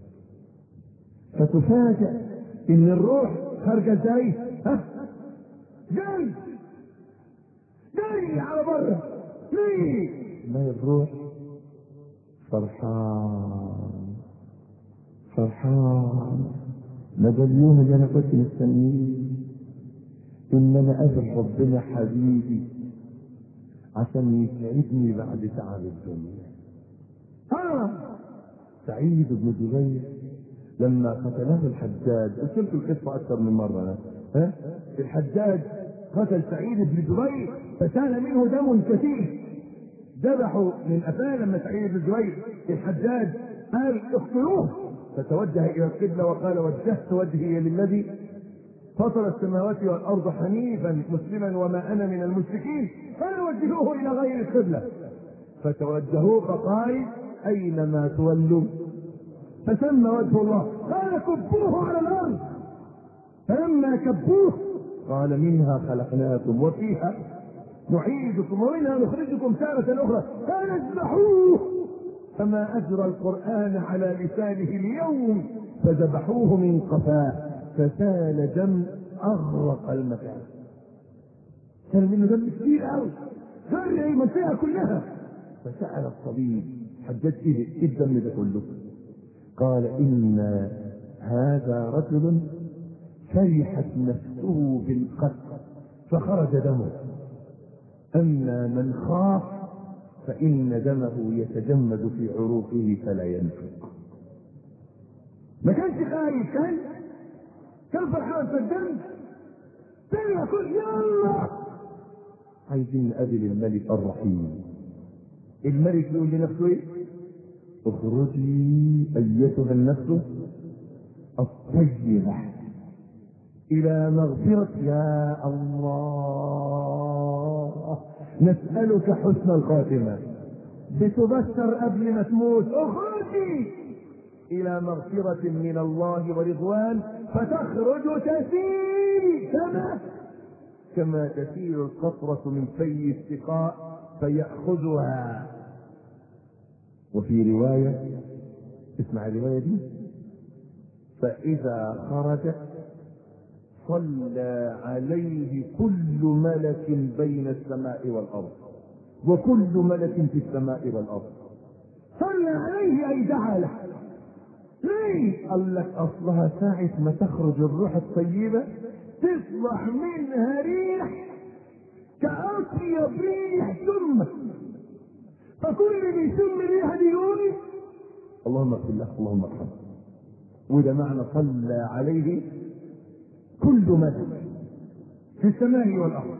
فتفاجأ ان الروح خارجه ازاي؟ ها؟ جاي جاي على بره ليه؟ ما الروح فرحان فرحان ما ده اليوم اللي انا كنت مستنيه ان انا اقابل ربنا حبيبي عشان يسعدني بعد تعب الدنيا ها سعيد بن جبير لما قتله الحجاج قلت لكم القصه اكثر من مره ها الحجاج قتل سعيد بن جبير فسال منه دم كثير ذبحوا من قفاه لما سعيد بن جبير الحجاج قال اقتلوه فتوجه الى القبله وقال وجهت وجهي للذي فطر السماوات والارض حنيفا مسلما وما انا من المشركين قال وجهوه الى غير القبله فتوجهوه فقال اينما تولوا فسمى وجه الله قال كبوه على الارض فلما كبوه قال منها خلقناكم وفيها نعيدكم ومنها نخرجكم تارة أخرى قال اذبحوه فما أجرى القرآن على لسانه اليوم فذبحوه من قفاه فسال دم أغرق المكان كان منه دم كثير قوي غرق المنطقة كلها فسأل الطبيب حجاج ايه إيه الدم ده كله قال إن هذا رجل فرحت نفسه بالقتل فخرج دمه أما من خاف فإن دمه يتجمد في عروقه فلا ينفق ما كانش خايف كان كان فرحان في الدم طلع كل يلا عايزين نقابل الملك الرحيم الملك يقول لنفسه ايه؟ اخرجي أيتها النفس الطيبة إلى مغفرة يا الله نسألك حسن الخاتمة بتبشر قبل ما تموت اخرجي إلى مغفرة من الله ورضوان فتخرج تسيل كما كما تسيل القطرة من في السقاء فيأخذها وفي رواية اسمع الرواية دي فإذا خرج صلى عليه كل ملك بين السماء والأرض وكل ملك في السماء والأرض صلى عليه أي دعا له ليه؟ قال لك أصلها ساعة ما تخرج الروح الطيبة تصلح منها ريح كأطيب ريح ثم فكل اللي بيشم الريحة دي يقول اللهم اغفر له اللهم ارحمه وده معنى صلى عليه كل ملك في السماء والأرض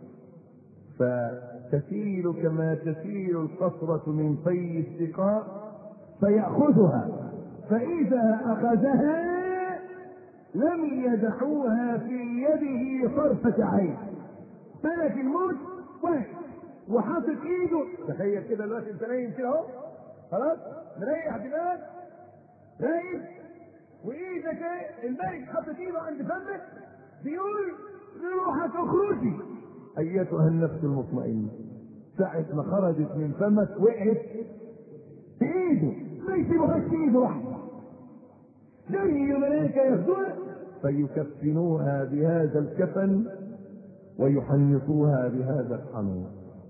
فتسيل كما تسيل القصرة من في السقاء فيأخذها فإذا أخذها لم يدعوها في يده طرفة عين ملك الموت واحد وحاطط ايده تخيل كده دلوقتي انت نايم كده اهو خلاص مريح دماغك نايم وايدك ايه الملك حاطط ايده عند فمك بيقول لروحك اخرجي أيتها النفس المطمئنة ساعة ما خرجت من فمك وقعت في ايده ما يسيبوهاش في ايده واحدة زي ملائكة ياخدوها فيكفنوها بهذا الكفن ويحنطوها بهذا الحنوط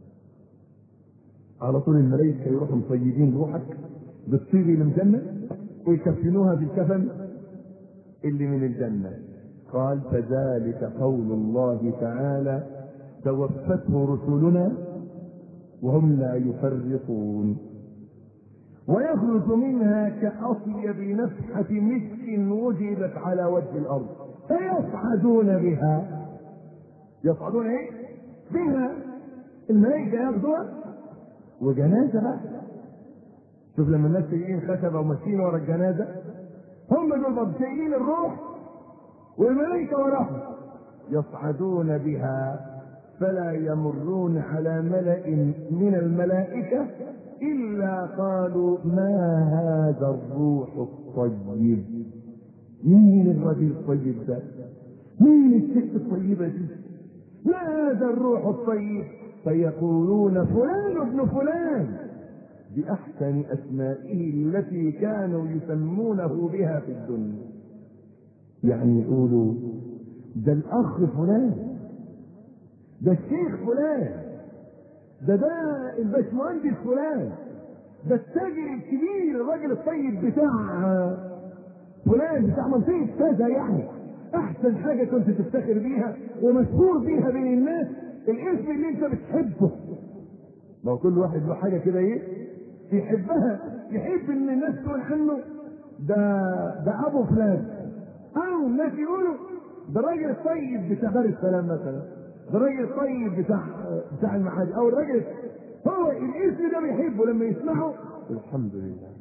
على طول الملائكة يروحوا مطيبين روحك بالطيب من الجنة ويكفنوها بالكفن اللي من الجنة قال فذلك قول الله تعالى توفته رسلنا وهم لا يفرطون ويخرج منها كأطيب نفحة مسك وجدت على وجه الأرض فيصعدون بها يصعدون ايه؟ بها الملائكة ياخدوها وجنازة بقى شوف لما الناس جايين خشبة وماشيين ورا الجنازة هم دول برضه شايلين الروح والملائكة وراهم يصعدون بها فلا يمرون على ملأ من الملائكة إلا قالوا ما هذا الروح الطيب مين الرجل الطيب ده مين الست الطيبة دي ما هذا الروح الطيب فيقولون فلان ابن فلان بأحسن أسمائه التي كانوا يسمونه بها في الدنيا يعني يقولوا ده الأخ فلان ده الشيخ فلان ده ده الباشمهندس فلان ده التاجر الكبير الراجل الطيب بتاع فلان بتاع منطقة كذا يعني أحسن حاجة كنت تفتخر بيها ومشهور بيها بين الناس الاسم اللي أنت بتحبه ما هو كل واحد له حاجة كده إيه يحبها يحب إن الناس تقول عنه ده ده أبو فلان أو الناس يقولوا ده الراجل الطيب بتاع دار السلام مثلا ده الراجل الطيب بتاع بتاع المعادي او الراجل هو الاسم ده بيحبه لما يسمعه الحمد لله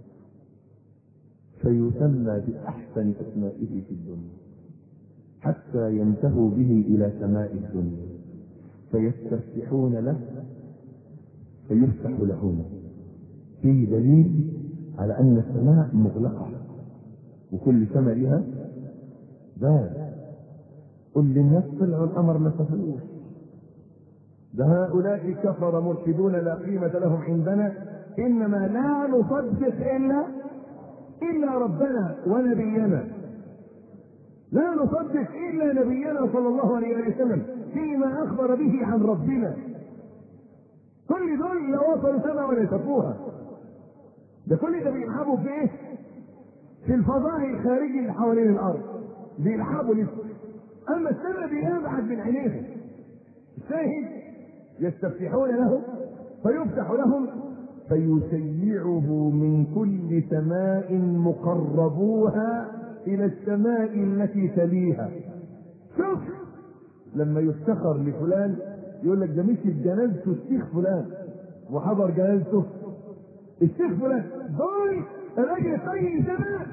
فيسمى باحسن اسمائه في الدنيا حتى ينتهوا به الى سماء الدنيا فيستفتحون له فيفتح لهم فيه دليل على ان السماء مغلقه وكل سماء لها باب قل للناس طلعوا القمر ما شافوش ده هؤلاء كفر ملحدون لا قيمة لهم عندنا إنما لا نصدق إلا إلا ربنا ونبينا لا نصدق إلا نبينا صلى الله عليه وسلم فيما أخبر به عن ربنا كل دول لا وصلوا سما ولا شافوها ده كل ده بيلعبوا في ايه؟ في الفضاء الخارجي اللي حوالين الارض بيلعبوا لسه اما السماء دي ابعد من عينيهم الشاهد يستفتحون له فيفتح لهم فيسيعه من كل سماء مقربوها الى السماء التي تليها شوف لما يفتخر لفلان يقول لك ده مشي جنازته الشيخ فلان وحضر جنازته الشيخ فلان دول الراجل الطيب ده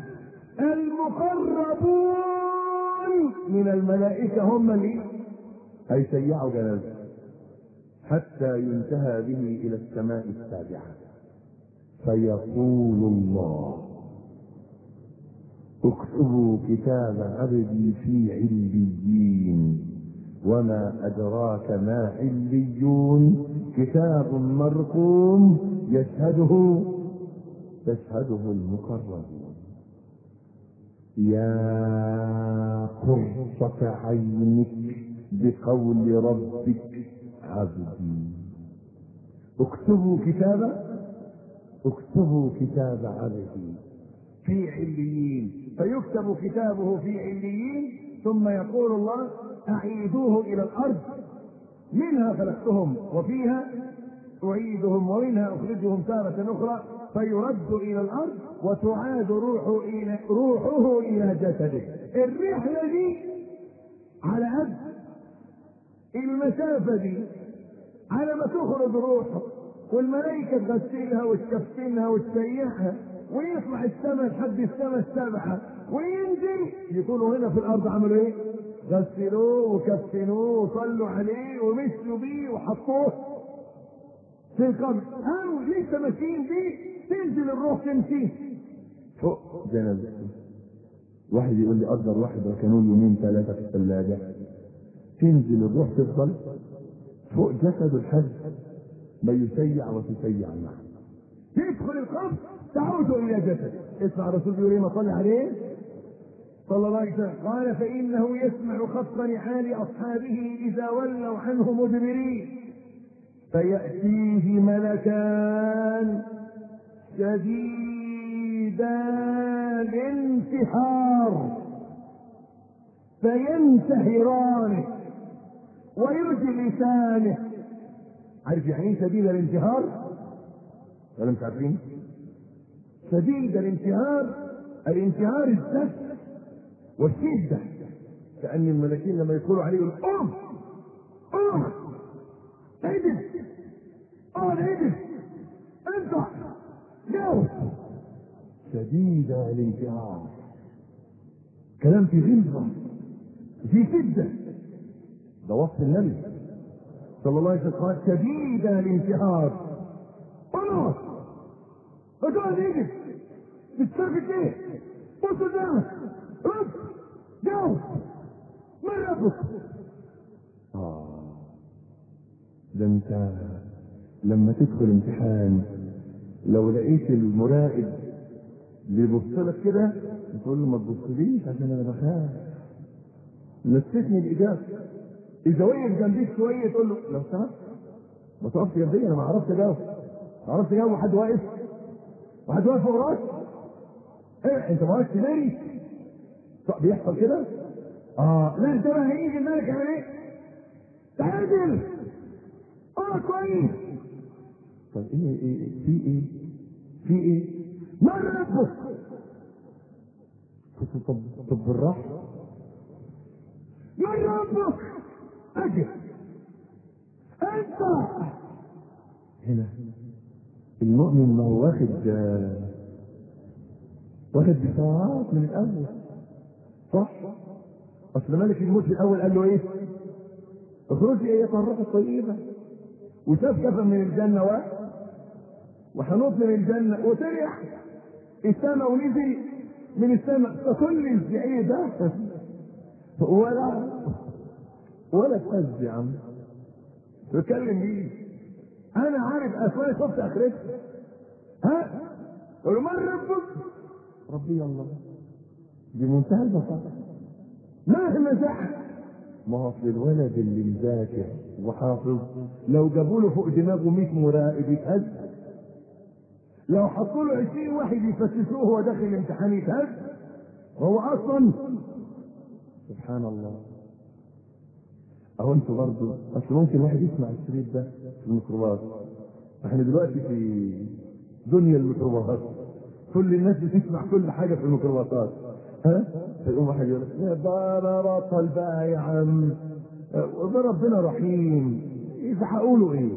المقربون من الملائكة هم اللي هيسيعوا جنازته حتى ينتهى به إلى السماء السابعة فيقول الله اكتبوا كتاب عبدي في عليين وما أدراك ما عليون كتاب مرقوم يشهده يشهده المقربون يا قرة عينك بقول ربك عبدي اكتبوا كتابه اكتبوا كتاب عبدي في عليين فيكتب كتابه في عليين ثم يقول الله أعيدوه إلى الأرض منها خلقتهم وفيها أعيدهم ومنها أخرجهم تارة أخرى فيرد إلى الأرض وتعاد روحه إلى روحه إلى جسده الرحلة دي على قد المسافة دي على ما تخرج روحه والملائكة تغسلها وتكفنها وتسيحها ويطلع السماء لحد السماء السابعة وينزل يكونوا هنا في الأرض عملوا إيه؟ غسلوه وكفنوه وصلوا عليه ومشوا بيه وحطوه في القبر أو لسه ماشيين بيه تنزل الروح تمشي فوق جنازته واحد يقول لي أقدر واحد ركنوه يومين ثلاثة في الثلاجة تنزل الروح تفضل فوق جسد الحج ما يسيع وتسيع معه تدخل القبر تعود الى جسد اسمع الرسول بيقول ايه ما صلي عليه صلى الله عليه وسلم قال فانه يسمع خط نعال اصحابه اذا ولوا عنه مدبرين فياتيه ملكان شديدا الانتحار فينتهرانه ويجلسانه عارف يعني ايه شديد الانتهار؟ ولا مش عارفين؟ شديد الانتهار الانتهار الزف والشدة كأن الملكين لما يقولوا عليه يقولوا قم قم اهدف اقعد اهدف انت جاوب شديد الانتهار كلام في غلظة في شدة ده وصف النبي صلى الله عليه وسلم قال شديد الانتحار خلاص اقعد ايدك بتسترفك ايه؟ بص قدامك رد جاوب من ربك؟ آه ده أنت لما تدخل امتحان لو لقيت المراقب بيبص لك كده تقول له ما تبصليش عشان انا بخاف نسيتني الاجابه اذا وقف جنبيك شويه تقول له لو سمحت ما تقفش جنبي انا ما اعرفش اجاوب ما عرفت جنبه حد واقف وحد واقف فوق راسك ايه انت ما عرفتش تداري طب بيحصل كده اه لا انت بقى هيجي في بالك يعمل ايه؟ تعادل اه كويس طب ايه ايه إيه؟ في ايه في ايه من ربك؟ طب طب, طب بالراحه من ربك؟ اجل انت هنا المؤمن ما هو واخد آه، واخد بساعات من الاول صح اصل ملك الموت في الاول قال له ايه؟ اخرجي ايتها الروح الطيبه وشاف كفن من الجنه و وحنوط من الجنه وطلع السماء ونزل من السماء فكل الزعيم ده ولا ولا تهز يا عم بتكلم مين؟ انا عارف اسماء شفت اخرتها ها؟ قول له من ربك؟ ربي الله بمنتهى البساطه مهما زعل ما هو في الولد اللي مذاكر وحافظ لو جابوا له فوق دماغه 100 مراقب يتهز لو حطوا له 20 واحد يفتشوه وهو داخل الامتحان يتهز هو اصلا سبحان الله اهو انتوا برضه اصل ممكن واحد يسمع الشريط ده في الميكروباص احنا دلوقتي في دنيا الميكروباصات كل الناس بتسمع كل حاجه في الميكروباصات ها فيقوم واحد يقول لك يا بابا بطل بقى يا عم وده ربنا رحيم يزحقوا له ايه؟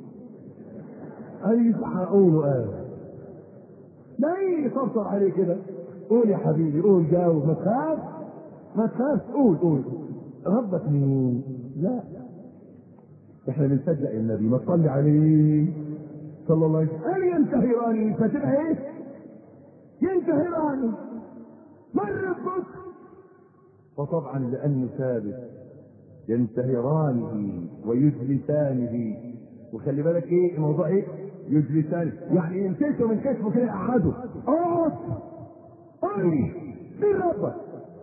اي يزحقوا له ايه؟ لا ايه يطبطب عليه كده قول يا حبيبي قول جاوب ما تخاف ما تخاف قول قول ربك مين؟ لا احنا بنصدق النبي ما تصلي عليه صلى الله عليه وسلم هل ينتهراني فتبقى ايه؟ ينتهراني من ربك؟ فطبعا لانه ثابت ينتهرانه ويجلسانه وخلي بالك ايه الموضوع ايه؟ يجلسانه يعني يمسكه من كتفه كده يقعده اقعد قول لي مين ربك؟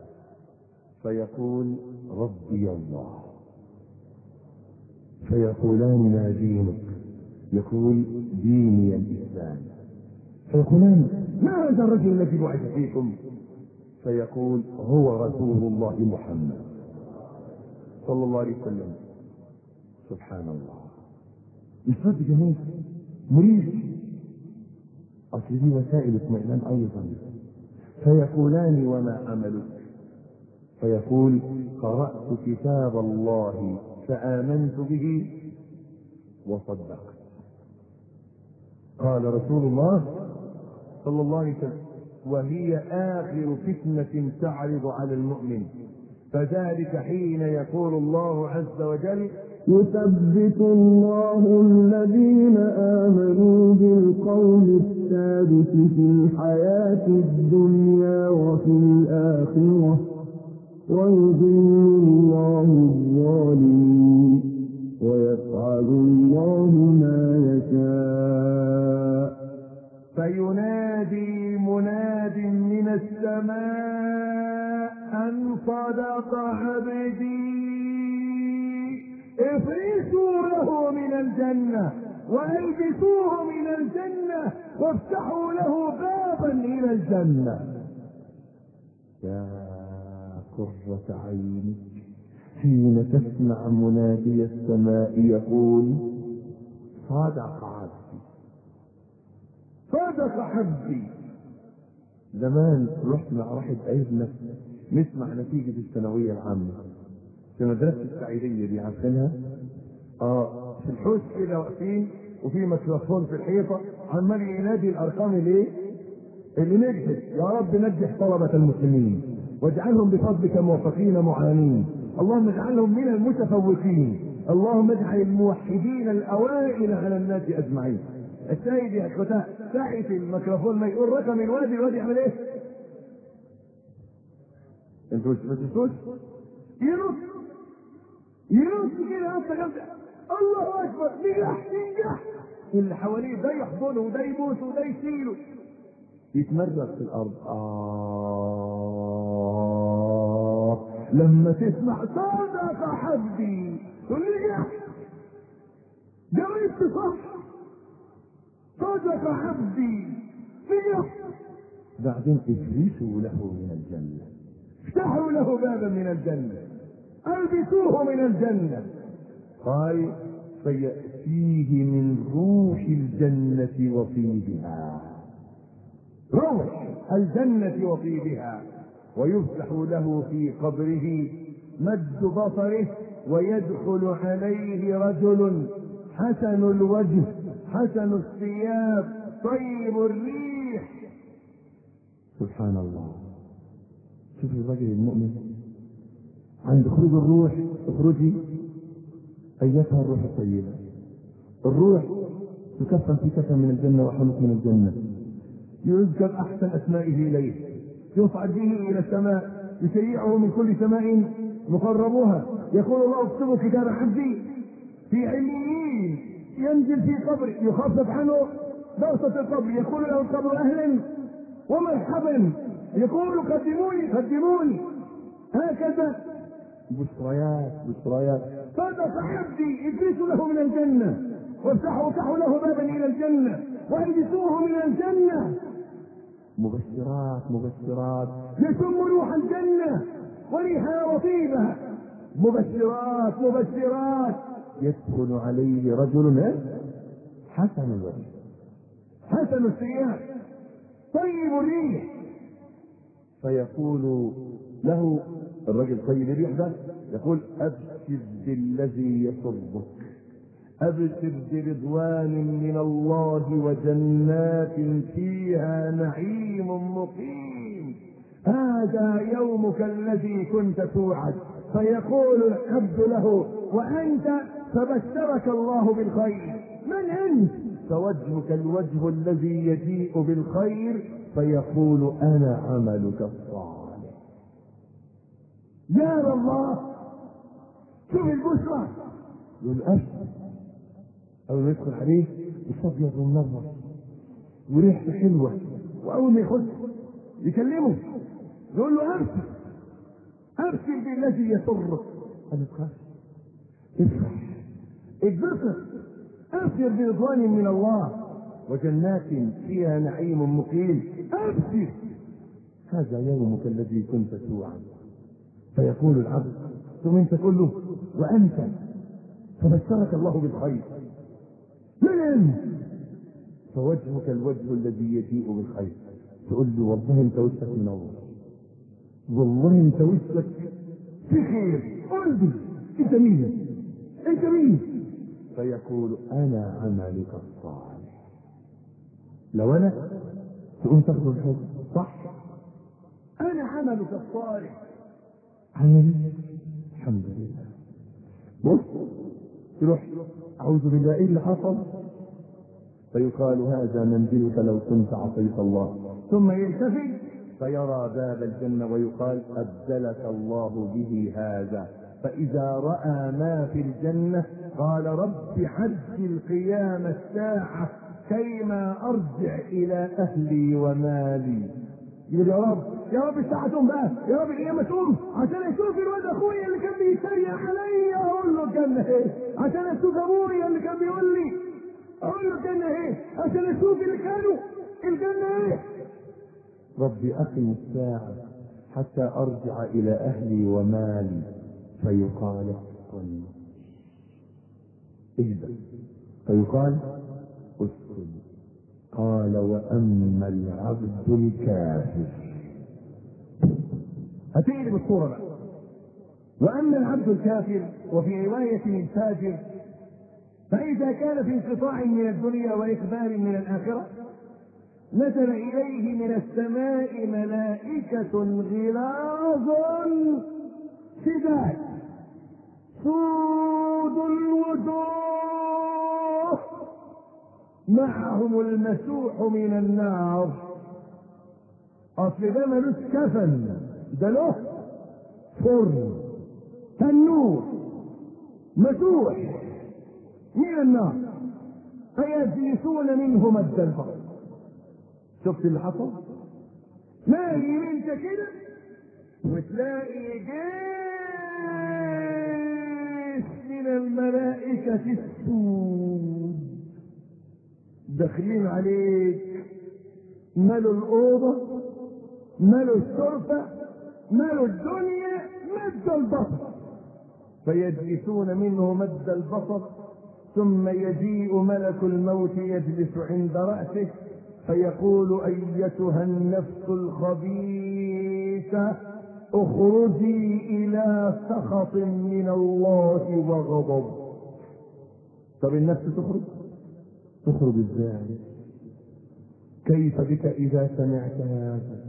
فيقول ربي الله فيقولان ما دينك يقول ديني الاسلام فيقولان ما هذا الرجل الذي بعث فيكم؟ فيقول هو رسول الله محمد صلى الله عليه وسلم سبحان الله الفرد جميل مريح اصل دي وسائل اطمئنان ايضا فيقولان وما عملك فيقول قرات كتاب الله فامنت به وصدقت قال رسول الله صلى الله عليه وسلم وهي آخر فتنة تعرض على المؤمن فذلك حين يقول الله عز وجل يثبت الله الذين آمنوا بالقول الثابت في الحياة الدنيا وفي الآخرة ويضل الله الظالمين ويفعل الله ما يشاء فينادي مناد من السماء أن صدق عبدي افرشوا له من الجنة والبسوه من الجنة وافتحوا له بابا إلى الجنة يا قرة عينك حين تسمع منادي السماء يقول صدق عبدي صدق عبدي زمان رحت مع واحد قريبنا نسمع نتيجة الثانوية العامة في مدرسة السعيدية دي عارفينها؟ اه في الحوش كده واقفين وفي ميكروفون في الحيطة عمال ينادي الأرقام الايه؟ اللي نجحت يا رب نجح طلبة المسلمين واجعلهم بفضلك موفقين معانين اللهم اجعلهم من المتفوقين اللهم اجعل الموحدين الاوائل على الناس اجمعين السيد يا اخوتاء ساعة الميكروفون ما يقول رقم الوادي الوادي يعمل ايه؟ انتوا ما تنسوش ينط ينط كده انت جنب الله اكبر نجح نجح اللي حواليه ده يحضنه وده يبوسه وده يشيله يتمرغ في الارض آه لما تسمع صدق حبي تقول لي جريت صح صدق حبي نجح بعدين افرشوا له من الجنة افتحوا له بابا من الجنة البسوه من الجنة قال فيأتيه من روح الجنة وطيبها روح الجنة وطيبها ويفتح له في قبره مد بصره ويدخل عليه رجل حسن الوجه حسن الثياب طيب الريح سبحان الله شوف الرجل المؤمن عند خروج الروح اخرجي ايتها الروح الطيبه الروح تكفن في كفن من الجنه وحنط من الجنه يذكر احسن اسمائه اليه يصعد به الى السماء يشيعه من كل سماء مقربوها يقول الله اكتبوا كتاب عبدي في عليين ينزل في قبر يخفف عنه دوسة القبر يقول له القبر اهلا ومرحبا يقول قدموني قدموني هكذا بشريات بشريات صدق عبدي ادرسوا له من الجنة وافتحوا افتحوا له بابا الى الجنة والبسوه من الجنة مبشرات مبشرات يشم روح الجنة وريحها وطيبها مبشرات مبشرات يدخل عليه رجل حسن الوجه حسن الثياب طيب الريح فيقول له الرجل طيب الريح ده يقول ابشر بالذي يسرك ابشر برضوان من الله وجنات فيها نعيم مقيم هذا يومك الذي كنت توعد فيقول العبد له وانت فبشرك الله بالخير من انت فوجهك الوجه الذي يجيء بالخير فيقول انا عملك الصالح يا الله شوف البشرى يقول أبشر أول ما يدخل عليه يصبيض ومنور وريحته حلوة وأول ما يخش يكلمه يقول له أبشر أبشر بالذي يسرك أنا تخاف افرح اتبسط أبشر برضوان من الله وجنات فيها نعيم مقيم أبشر هذا يومك الذي كنت توعد فيقول العبد ثم انت تقول له وانت فبشرك الله بالخير من انت فوجهك الوجه الذي يجيء بالخير تقول له والله انت وشك منور والله انت وشك في خير قل لي انت مين انت مين فيقول انا عملك الصالح لو انا تقوم تاخذ الحكم صح انا عملك الصالح عملي الحمد لله بص تروح اعوذ بالله ايه اللي حصل فيقال هذا منزلك لو كنت عصيت الله ثم يلتفت فيرى باب الجنة ويقال أبدلك الله به هذا فإذا رأى ما في الجنة قال رب عجل قيام الساعة كيما أرجع إلى أهلي ومالي يقول يا رب يا رب الساعة تقوم بقى يا رب القيامة تقوم عشان اشوف الواد اخويا اللي كان بيتريق عليا اقول له الجنة ايه عشان اشوف ابويا اللي كان بيقول لي اقول له الجنة ايه عشان اشوف اللي كانوا الجنة ايه ربي اقم الساعة حتى ارجع الى اهلي ومالي فيقال اسكن اهدى فيقال اسكن قال واما العبد الكافر هتيجي بالصوره بقى واما العبد الكافر وفي روايه الفاجر فاذا كان في انقطاع من الدنيا واقبال من الاخره نزل اليه من السماء ملائكه غلاظ معهم المسوح من النار اصل ده ملوش كفن ده له فرن تنور مسوح من النار فيجلسون منه مد البصر شفت اللي حصل؟ تلاقي انت كده وتلاقي جيش من الملائكة السود داخلين عليك مالوا الأوضة مالوا الشرفة مالوا الدنيا مد البصر فيجلسون منه مد البصر ثم يجيء ملك الموت يجلس عند رأسه فيقول أيتها النفس الخبيثة اخرجي إلى سخط من الله وغضب طب النفس تخرج تخرج ازاي كيف بك إذا سمعت هذا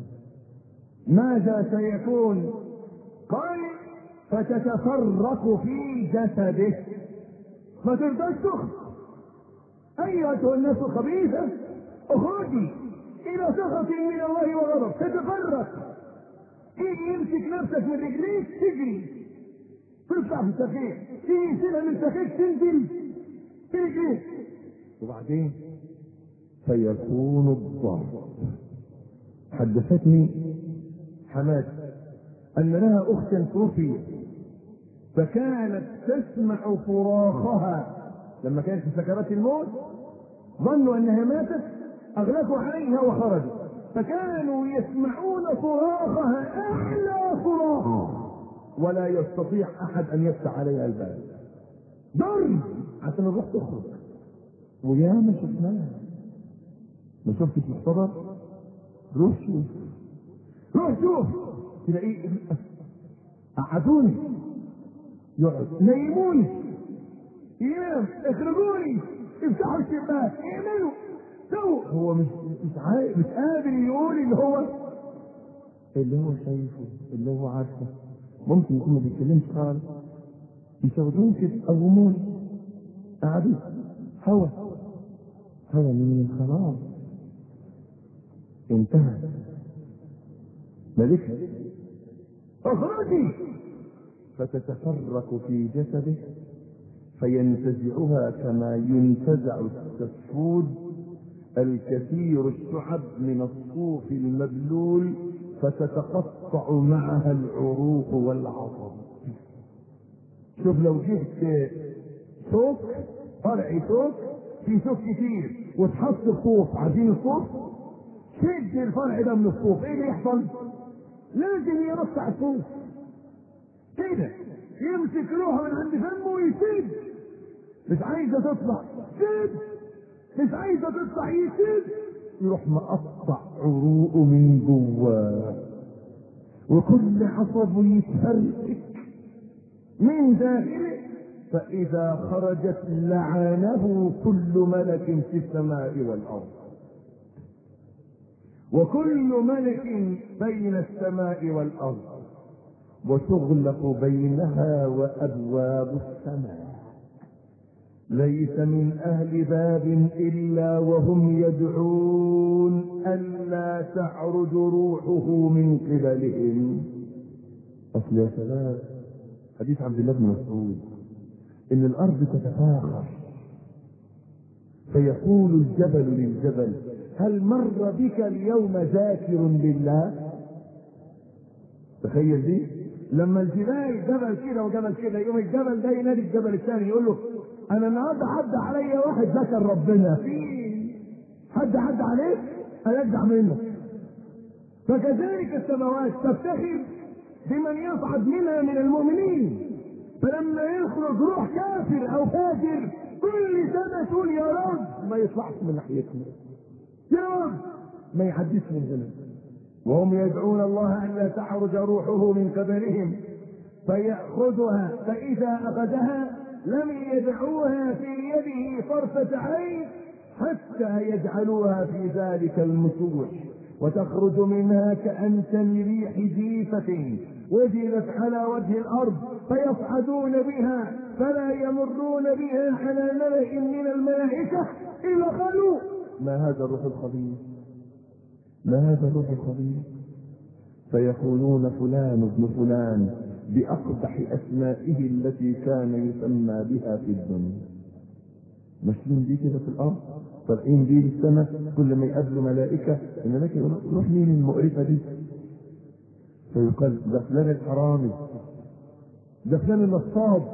ماذا سيكون قال فتتفرق في جسده ما ترضاش تخرج ايتها الناس الخبيثه اخرجي الى سخط من الله وغضب تتفرق تيجي يمسك نفسك من رجليك تجري تطلع في السفينه تيجي يشيلها من سفينك تنزل تجري وبعدين فيكون الضرب حدثتني حماد ان لها اختا توفيت فكانت تسمع صراخها لما كانت في سكرات الموت ظنوا انها ماتت اغلقوا عليها وخرجوا فكانوا يسمعون صراخها اعلى صراخ ولا يستطيع احد ان يفتح عليها الباب ضرب عشان الروح تخرج ويا ما شفناها ما شفتش محتضر روح شوف روح شوف تلاقيه قعدوني يقعد نيموني ينام اخرجوني افتحوا الشباك اعملوا سووا هو مش مش عارف مش قادر يقول اللي هو اللي هو شايفه اللي هو عارفه ممكن يكون ما بيتكلمش خالص يشاورون كده قوموني قعدوا هوا هوا مين خلاص انتهى ملكها اخرجي فتتفرق في جسده فينتزعها كما ينتزع السفود الكثير الشعب من الصوف المبلول فتتقطع معها العروق والعصب شوف لو جبت صوف فرع صوف في صوف كتير وتحط الصوف عارفين الصوف شد الفرع ده من الصوف ايه اللي يحصل؟ لازم يرصع الصوف كده يمسك روحه من عند فمه ويسد مش عايزه تطلع سد مش عايزه تطلع يسد يروح مقطع عروقه من جواه وكل عصبه يتفرقك من داخله فإذا خرجت لعنه كل ملك في السماء والأرض وكل ملك بين السماء والأرض وتغلق بينها وابواب السماء ليس من اهل باب الا وهم يدعون الا تعرج روحه من قبلهم اصل يا سلام حديث عبد الله بن مسعود ان الارض تتفاخر فيقول الجبل للجبل هل مر بك اليوم ذاكر لله تخيل دي لما الجبال جبل كده وجبل كده يقوم الجبل ده ينادي الجبل الثاني يقول له انا النهارده حد عليا واحد ذكر ربنا في حد حد عليك ارجع منه فكذلك السماوات تفتخر بمن يصعد منها من المؤمنين فلما يخرج روح كافر او فاجر كل سنه تقول يا رب ما يطلعش من ناحيتنا يا رب ما يعديش من هنا وهم يدعون الله أن لا تعرج روحه من قبلهم فيأخذها فإذا أخذها لم يدعوها في يده طرفة عين حتى يجعلوها في ذلك المسوح وتخرج منها كأنتن ريح جيفة وجدت على وجه الأرض فيصعدون بها فلا يمرون بها على ملأ من الملائكة إلا قالوا ما هذا الروح الخبيث ما هذا الروح الخبيث فيقولون فلان ابن فلان بأقبح أسمائه التي كان يسمى بها في الدنيا ماشيين بيه كده في الأرض طالعين بيه للسماء كل ما يقابلوا ملائكة الملائكة يقولوا روح مين المقرفة دي فيقال ده فلان الحرامي ده فلان النصاب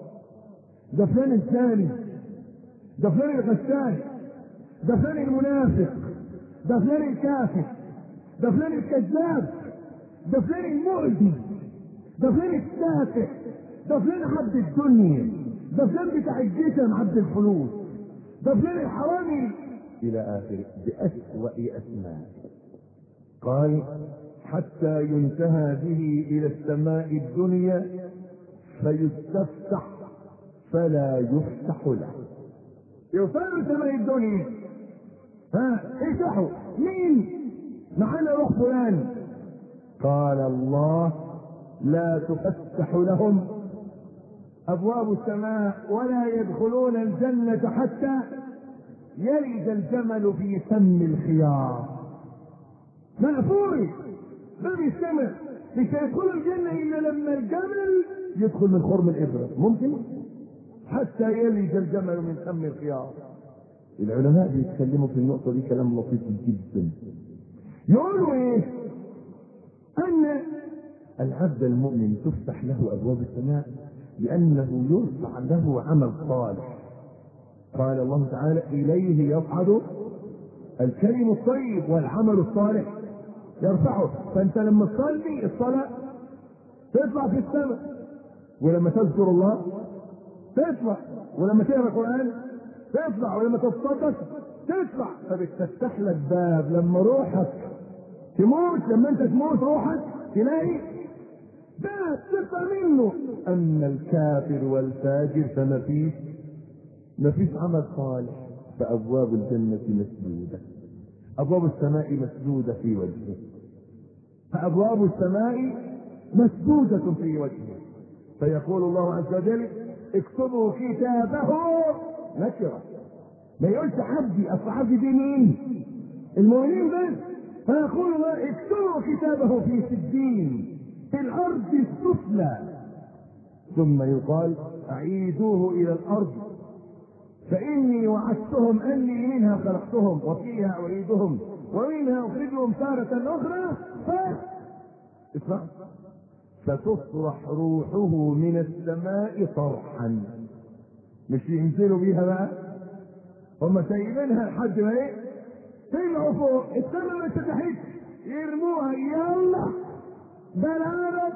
ده فلان الثاني ده فلان الغشاش ده فلان المنافق ده فلان الكافر ده فلان الكذاب ده فلان المؤذي ده فلان السافح ده فلان عبد الدنيا ده فلان بتاع الجسم عبد الفلوس ده فلان الحرامي إلى آخره بأسوأ أسماء قال حتى ينتهى به إلى السماء الدنيا فيستفتح فلا يفتح له يوصلوا سماء الدنيا ها افتحوا مين معانا روح فلان قال الله لا تفتح لهم ابواب السماء ولا يدخلون الجنه حتى يلج الجمل في سم الخيار مقفول باب السماء مش هيدخلوا الجنه الا لما الجمل يدخل من خرم الإبرة ممكن حتى يلج الجمل من سم الخيار العلماء بيتكلموا في النقطة دي كلام لطيف جدا يقولوا ايه ان العبد المؤمن تفتح له أبواب السماء لأنه يرفع له عمل صالح قال الله تعالى إليه يصعد الكلم الطيب والعمل الصالح يرفعه فانت لما تصلي الصلاه تطلع في السماء ولما تذكر الله تطلع ولما تقرا القران تطلع ولما تتصدق تطلع فبتفتح لك باب لما روحك تموت لما انت تموت روحك تلاقي باب تطلع منه أما الكافر والفاجر فما فيش ما فيش عمل صالح فأبواب الجنة مسدودة أبواب السماء مسدودة في وجهه فابواب السماء مسدوده في وجهه فيقول الله عز وجل اكتبوا كتابه نكره ما يقولش عبدي اصل عبدي دي مين؟ المؤمنين بس فيقول الله اكتبوا كتابه في سجين في الارض السفلى ثم يقال اعيدوه الى الارض فاني وعدتهم اني منها خلقتهم وفيها اعيدهم ومنها اخرجهم تارة اخرى ف اسمع فتطرح روحه من السماء طرحا مش ينزلوا بيها بقى هم سايبينها لحد ما ايه طلعوا فوق السماء ما اتفتحتش يرموها يلا بلغت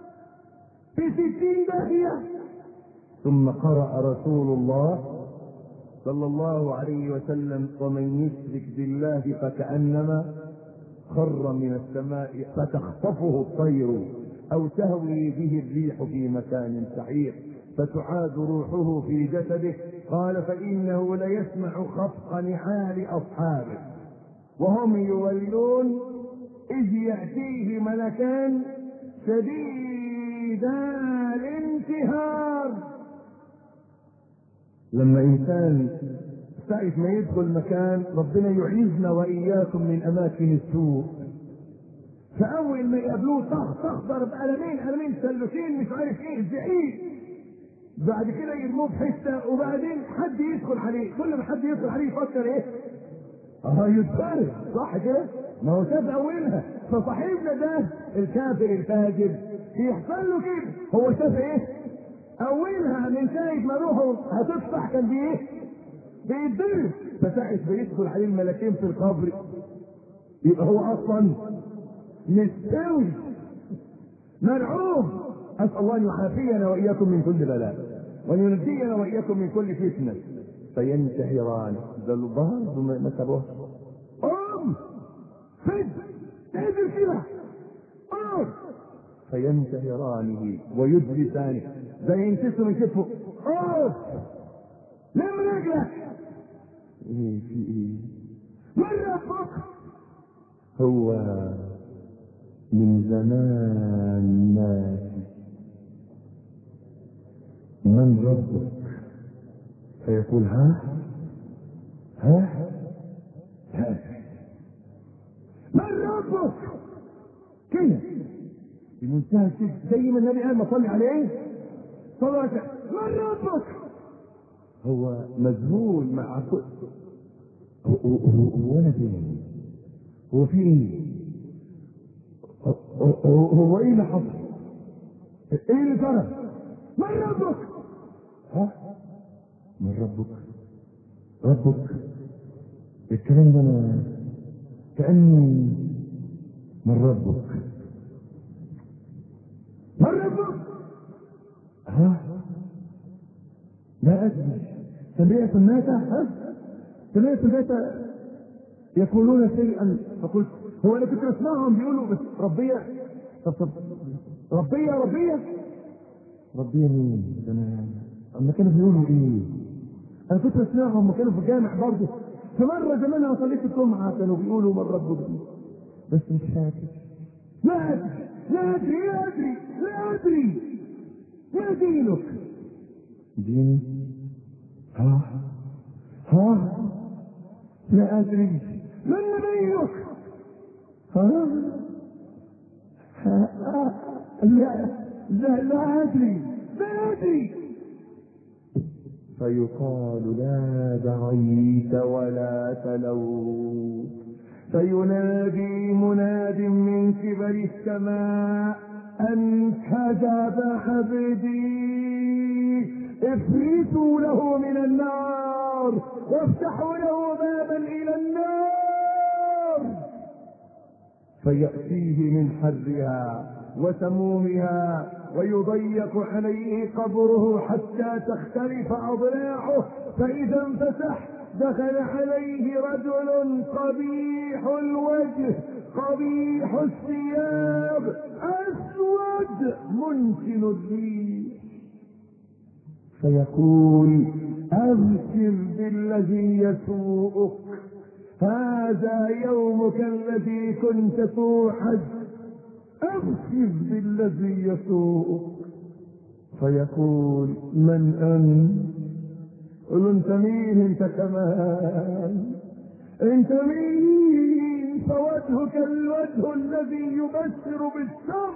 في ستين داهية ثم قرأ رسول الله صلى الله عليه وسلم ومن يشرك بالله فكأنما خر من السماء فتخطفه الطير أو تهوي به الريح في مكان سحيق فتعاد روحه في جسده قال فإنه ليسمع خفق نعال أصحابه وهم يولون إذ يأتيه ملكان شديدا الانتهار لما إنسان ساعة ما يدخل مكان ربنا يعيذنا وإياكم من أماكن السوء فأول ما يقابلوه طخ طخ ضرب قلمين قلمين سلوكين مش عارف ايه زعيق بعد كده يرموه في حته وبعدين حد يدخل عليه كل ما حد يدخل عليه يفكر ايه؟ اه يتفرج صح كده؟ ما هو شاف اولها فصاحبنا ده الكافر الفاجر يحصل له كده هو شاف ايه؟ اولها من ساعه ما روحه هتفتح كان بايه؟ بيتضرب فساعه بيدخل عليه الملكين في القبر يبقى هو اصلا مستوي مرعوب اسال الله ان يعافينا واياكم من كل بلاء وان ينجينا واياكم من كل فتنه فينتحران ده الظهر ما ما سابوها قوم فد انزل كده قوم فينتهرانه ويجلسانه ده ينكسر من كتفه قوم لم رجلك ايه في ايه من ربك هو من زمان ناسي من ربك فيقول ها ها ها من ربك كده بمنتهى الشدة زي ما النبي قال ما صلي عليه صلى الله عليه وسلم من ربك هو مذهول مع كل هو هو هو انا فين؟ هو في ايه؟ هو, هو, هو ايه اللي حصل؟ ايه اللي صار؟ من ربك؟ ها؟ من ربك؟ ربك الكلام ده انا كاني من ربك من ربك؟ ها؟ لا ادري سمعت الناس ها؟ سمعت الناس يقولون شيئا فقلت هو انا كنت اسمعهم بيقولوا بس ربية طب طب ربية ربية ربية مين؟ ده انا اما كانوا بيقولوا ايه؟ انا كنت اسمعهم وكانوا في الجامع برضه فمرة زمان انا صليت الجمعة كانوا بيقولوا من ربك بس مش فاكر لا ادري لا ادري لا ادري لا ادري ما دينك؟ ديني؟ ها؟ ها؟ لا ادري من نبيك؟ ها؟ ها؟ لا لا لا ادري لا ادري فيقال لا دعيت ولا تلوت فينادي مناد من قبل السماء أن كذب عبدي افرسوا له من النار وافتحوا له بابا إلى النار فيأتيه من حرها وسمومها ويضيق عليه قبره حتى تختلف أضلاعه فإذا انفتح دخل عليه رجل قبيح الوجه قبيح الثياب أسود منتن الريح فيقول أبشر بالذي يسوءك هذا يومك الذي كنت توحد أبشر بالذي يسوءك فيقول من أنت قل انت مين انت كمان انت مين فوجهك الوجه الذي يبشر بالشر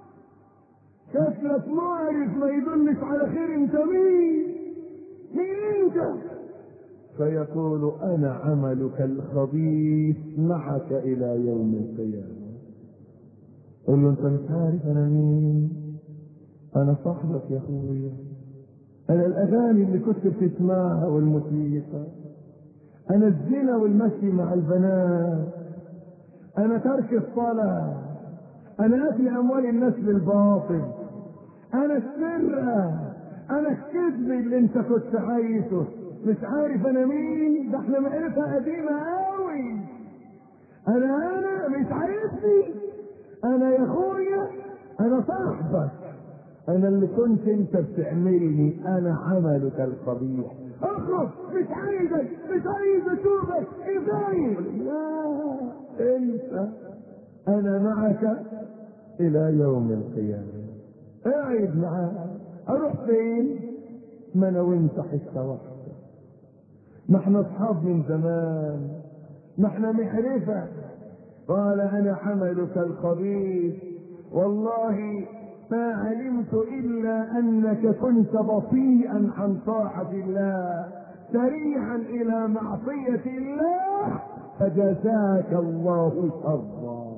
كثرة معرف ما يدلش على خير انت مين مين انت فيقول انا عملك الخبيث معك الى يوم القيامة قل له انت مش عارف انا مين انا صاحبك يا اخويا انا الاغاني اللي كنت بتسمعها والموسيقى انا الزنا والمشي مع البنات انا ترك الصلاة انا اكل اموال الناس بالباطل انا السرقة انا الكذب اللي انت كنت عايزه مش عارف انا مين ده احنا معرفة قديمة قوي انا انا مش عارفني انا يا اخويا انا صاحبك انا اللي كنت انت بتعملني انا عملك القبيح اخرج مش عايزك مش عايز اشوفك ازاي لا انت انا معك الى يوم القيامة قاعد معاك اروح فين ما انا وانت حته واحده ما احنا اصحاب من زمان ما احنا محرفه قال انا حملك الخبيث والله ما علمت الا انك كنت بطيئا عن طاعه الله سريعا الى معصيه الله فجزاك الله شرا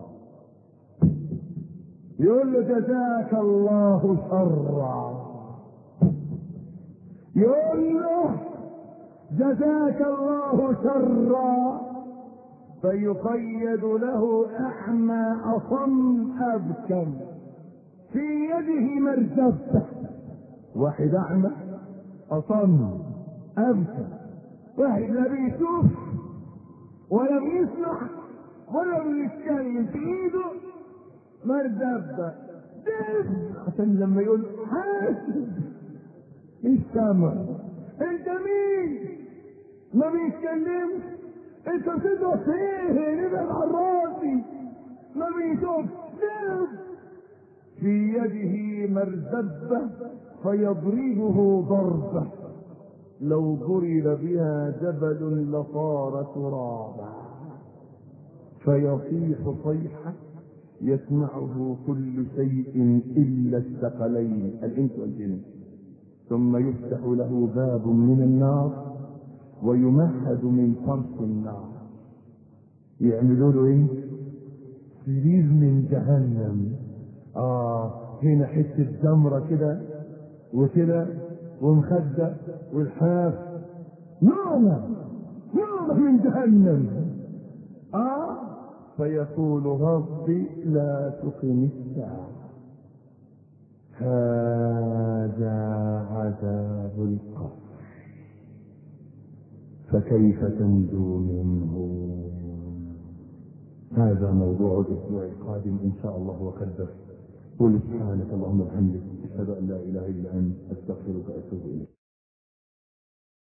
يقول له جزاك الله شرا يقول له جزاك الله شرا فيقيد له اعمى اصم ابكم في يده مرزبة واحد اعمى اصم ابكم واحد لا بيشوف ولا بيسمع ولا بيتكلم في ايده مرزبة عشان لما يقول حاسب مش سامع انت مين ما بيتكلمش انت بتضرب ايه نبعد عن راسي ما بيشوف في يده مرزبة فيضربه ضربة لو ضرب بها جبل لصار ترابا فيصيح صيحة يسمعه كل شيء إلا الثقلين الإنس والجن ثم يفتح له باب من النار ويمهد من فرس النار يعملوا له ايه سرير من جهنم اه هنا حته جمره كده وكده ومخده والحاف نار نار من جهنم اه فيقول ربي لا تقم الساعه هذا عذاب القبر فكيف تنجو منه هذا موضوع الاسبوع القادم ان شاء الله وقدر قل سبحانك اللهم وبحمدك اشهد ان لا اله الا انت استغفرك واتوب اليك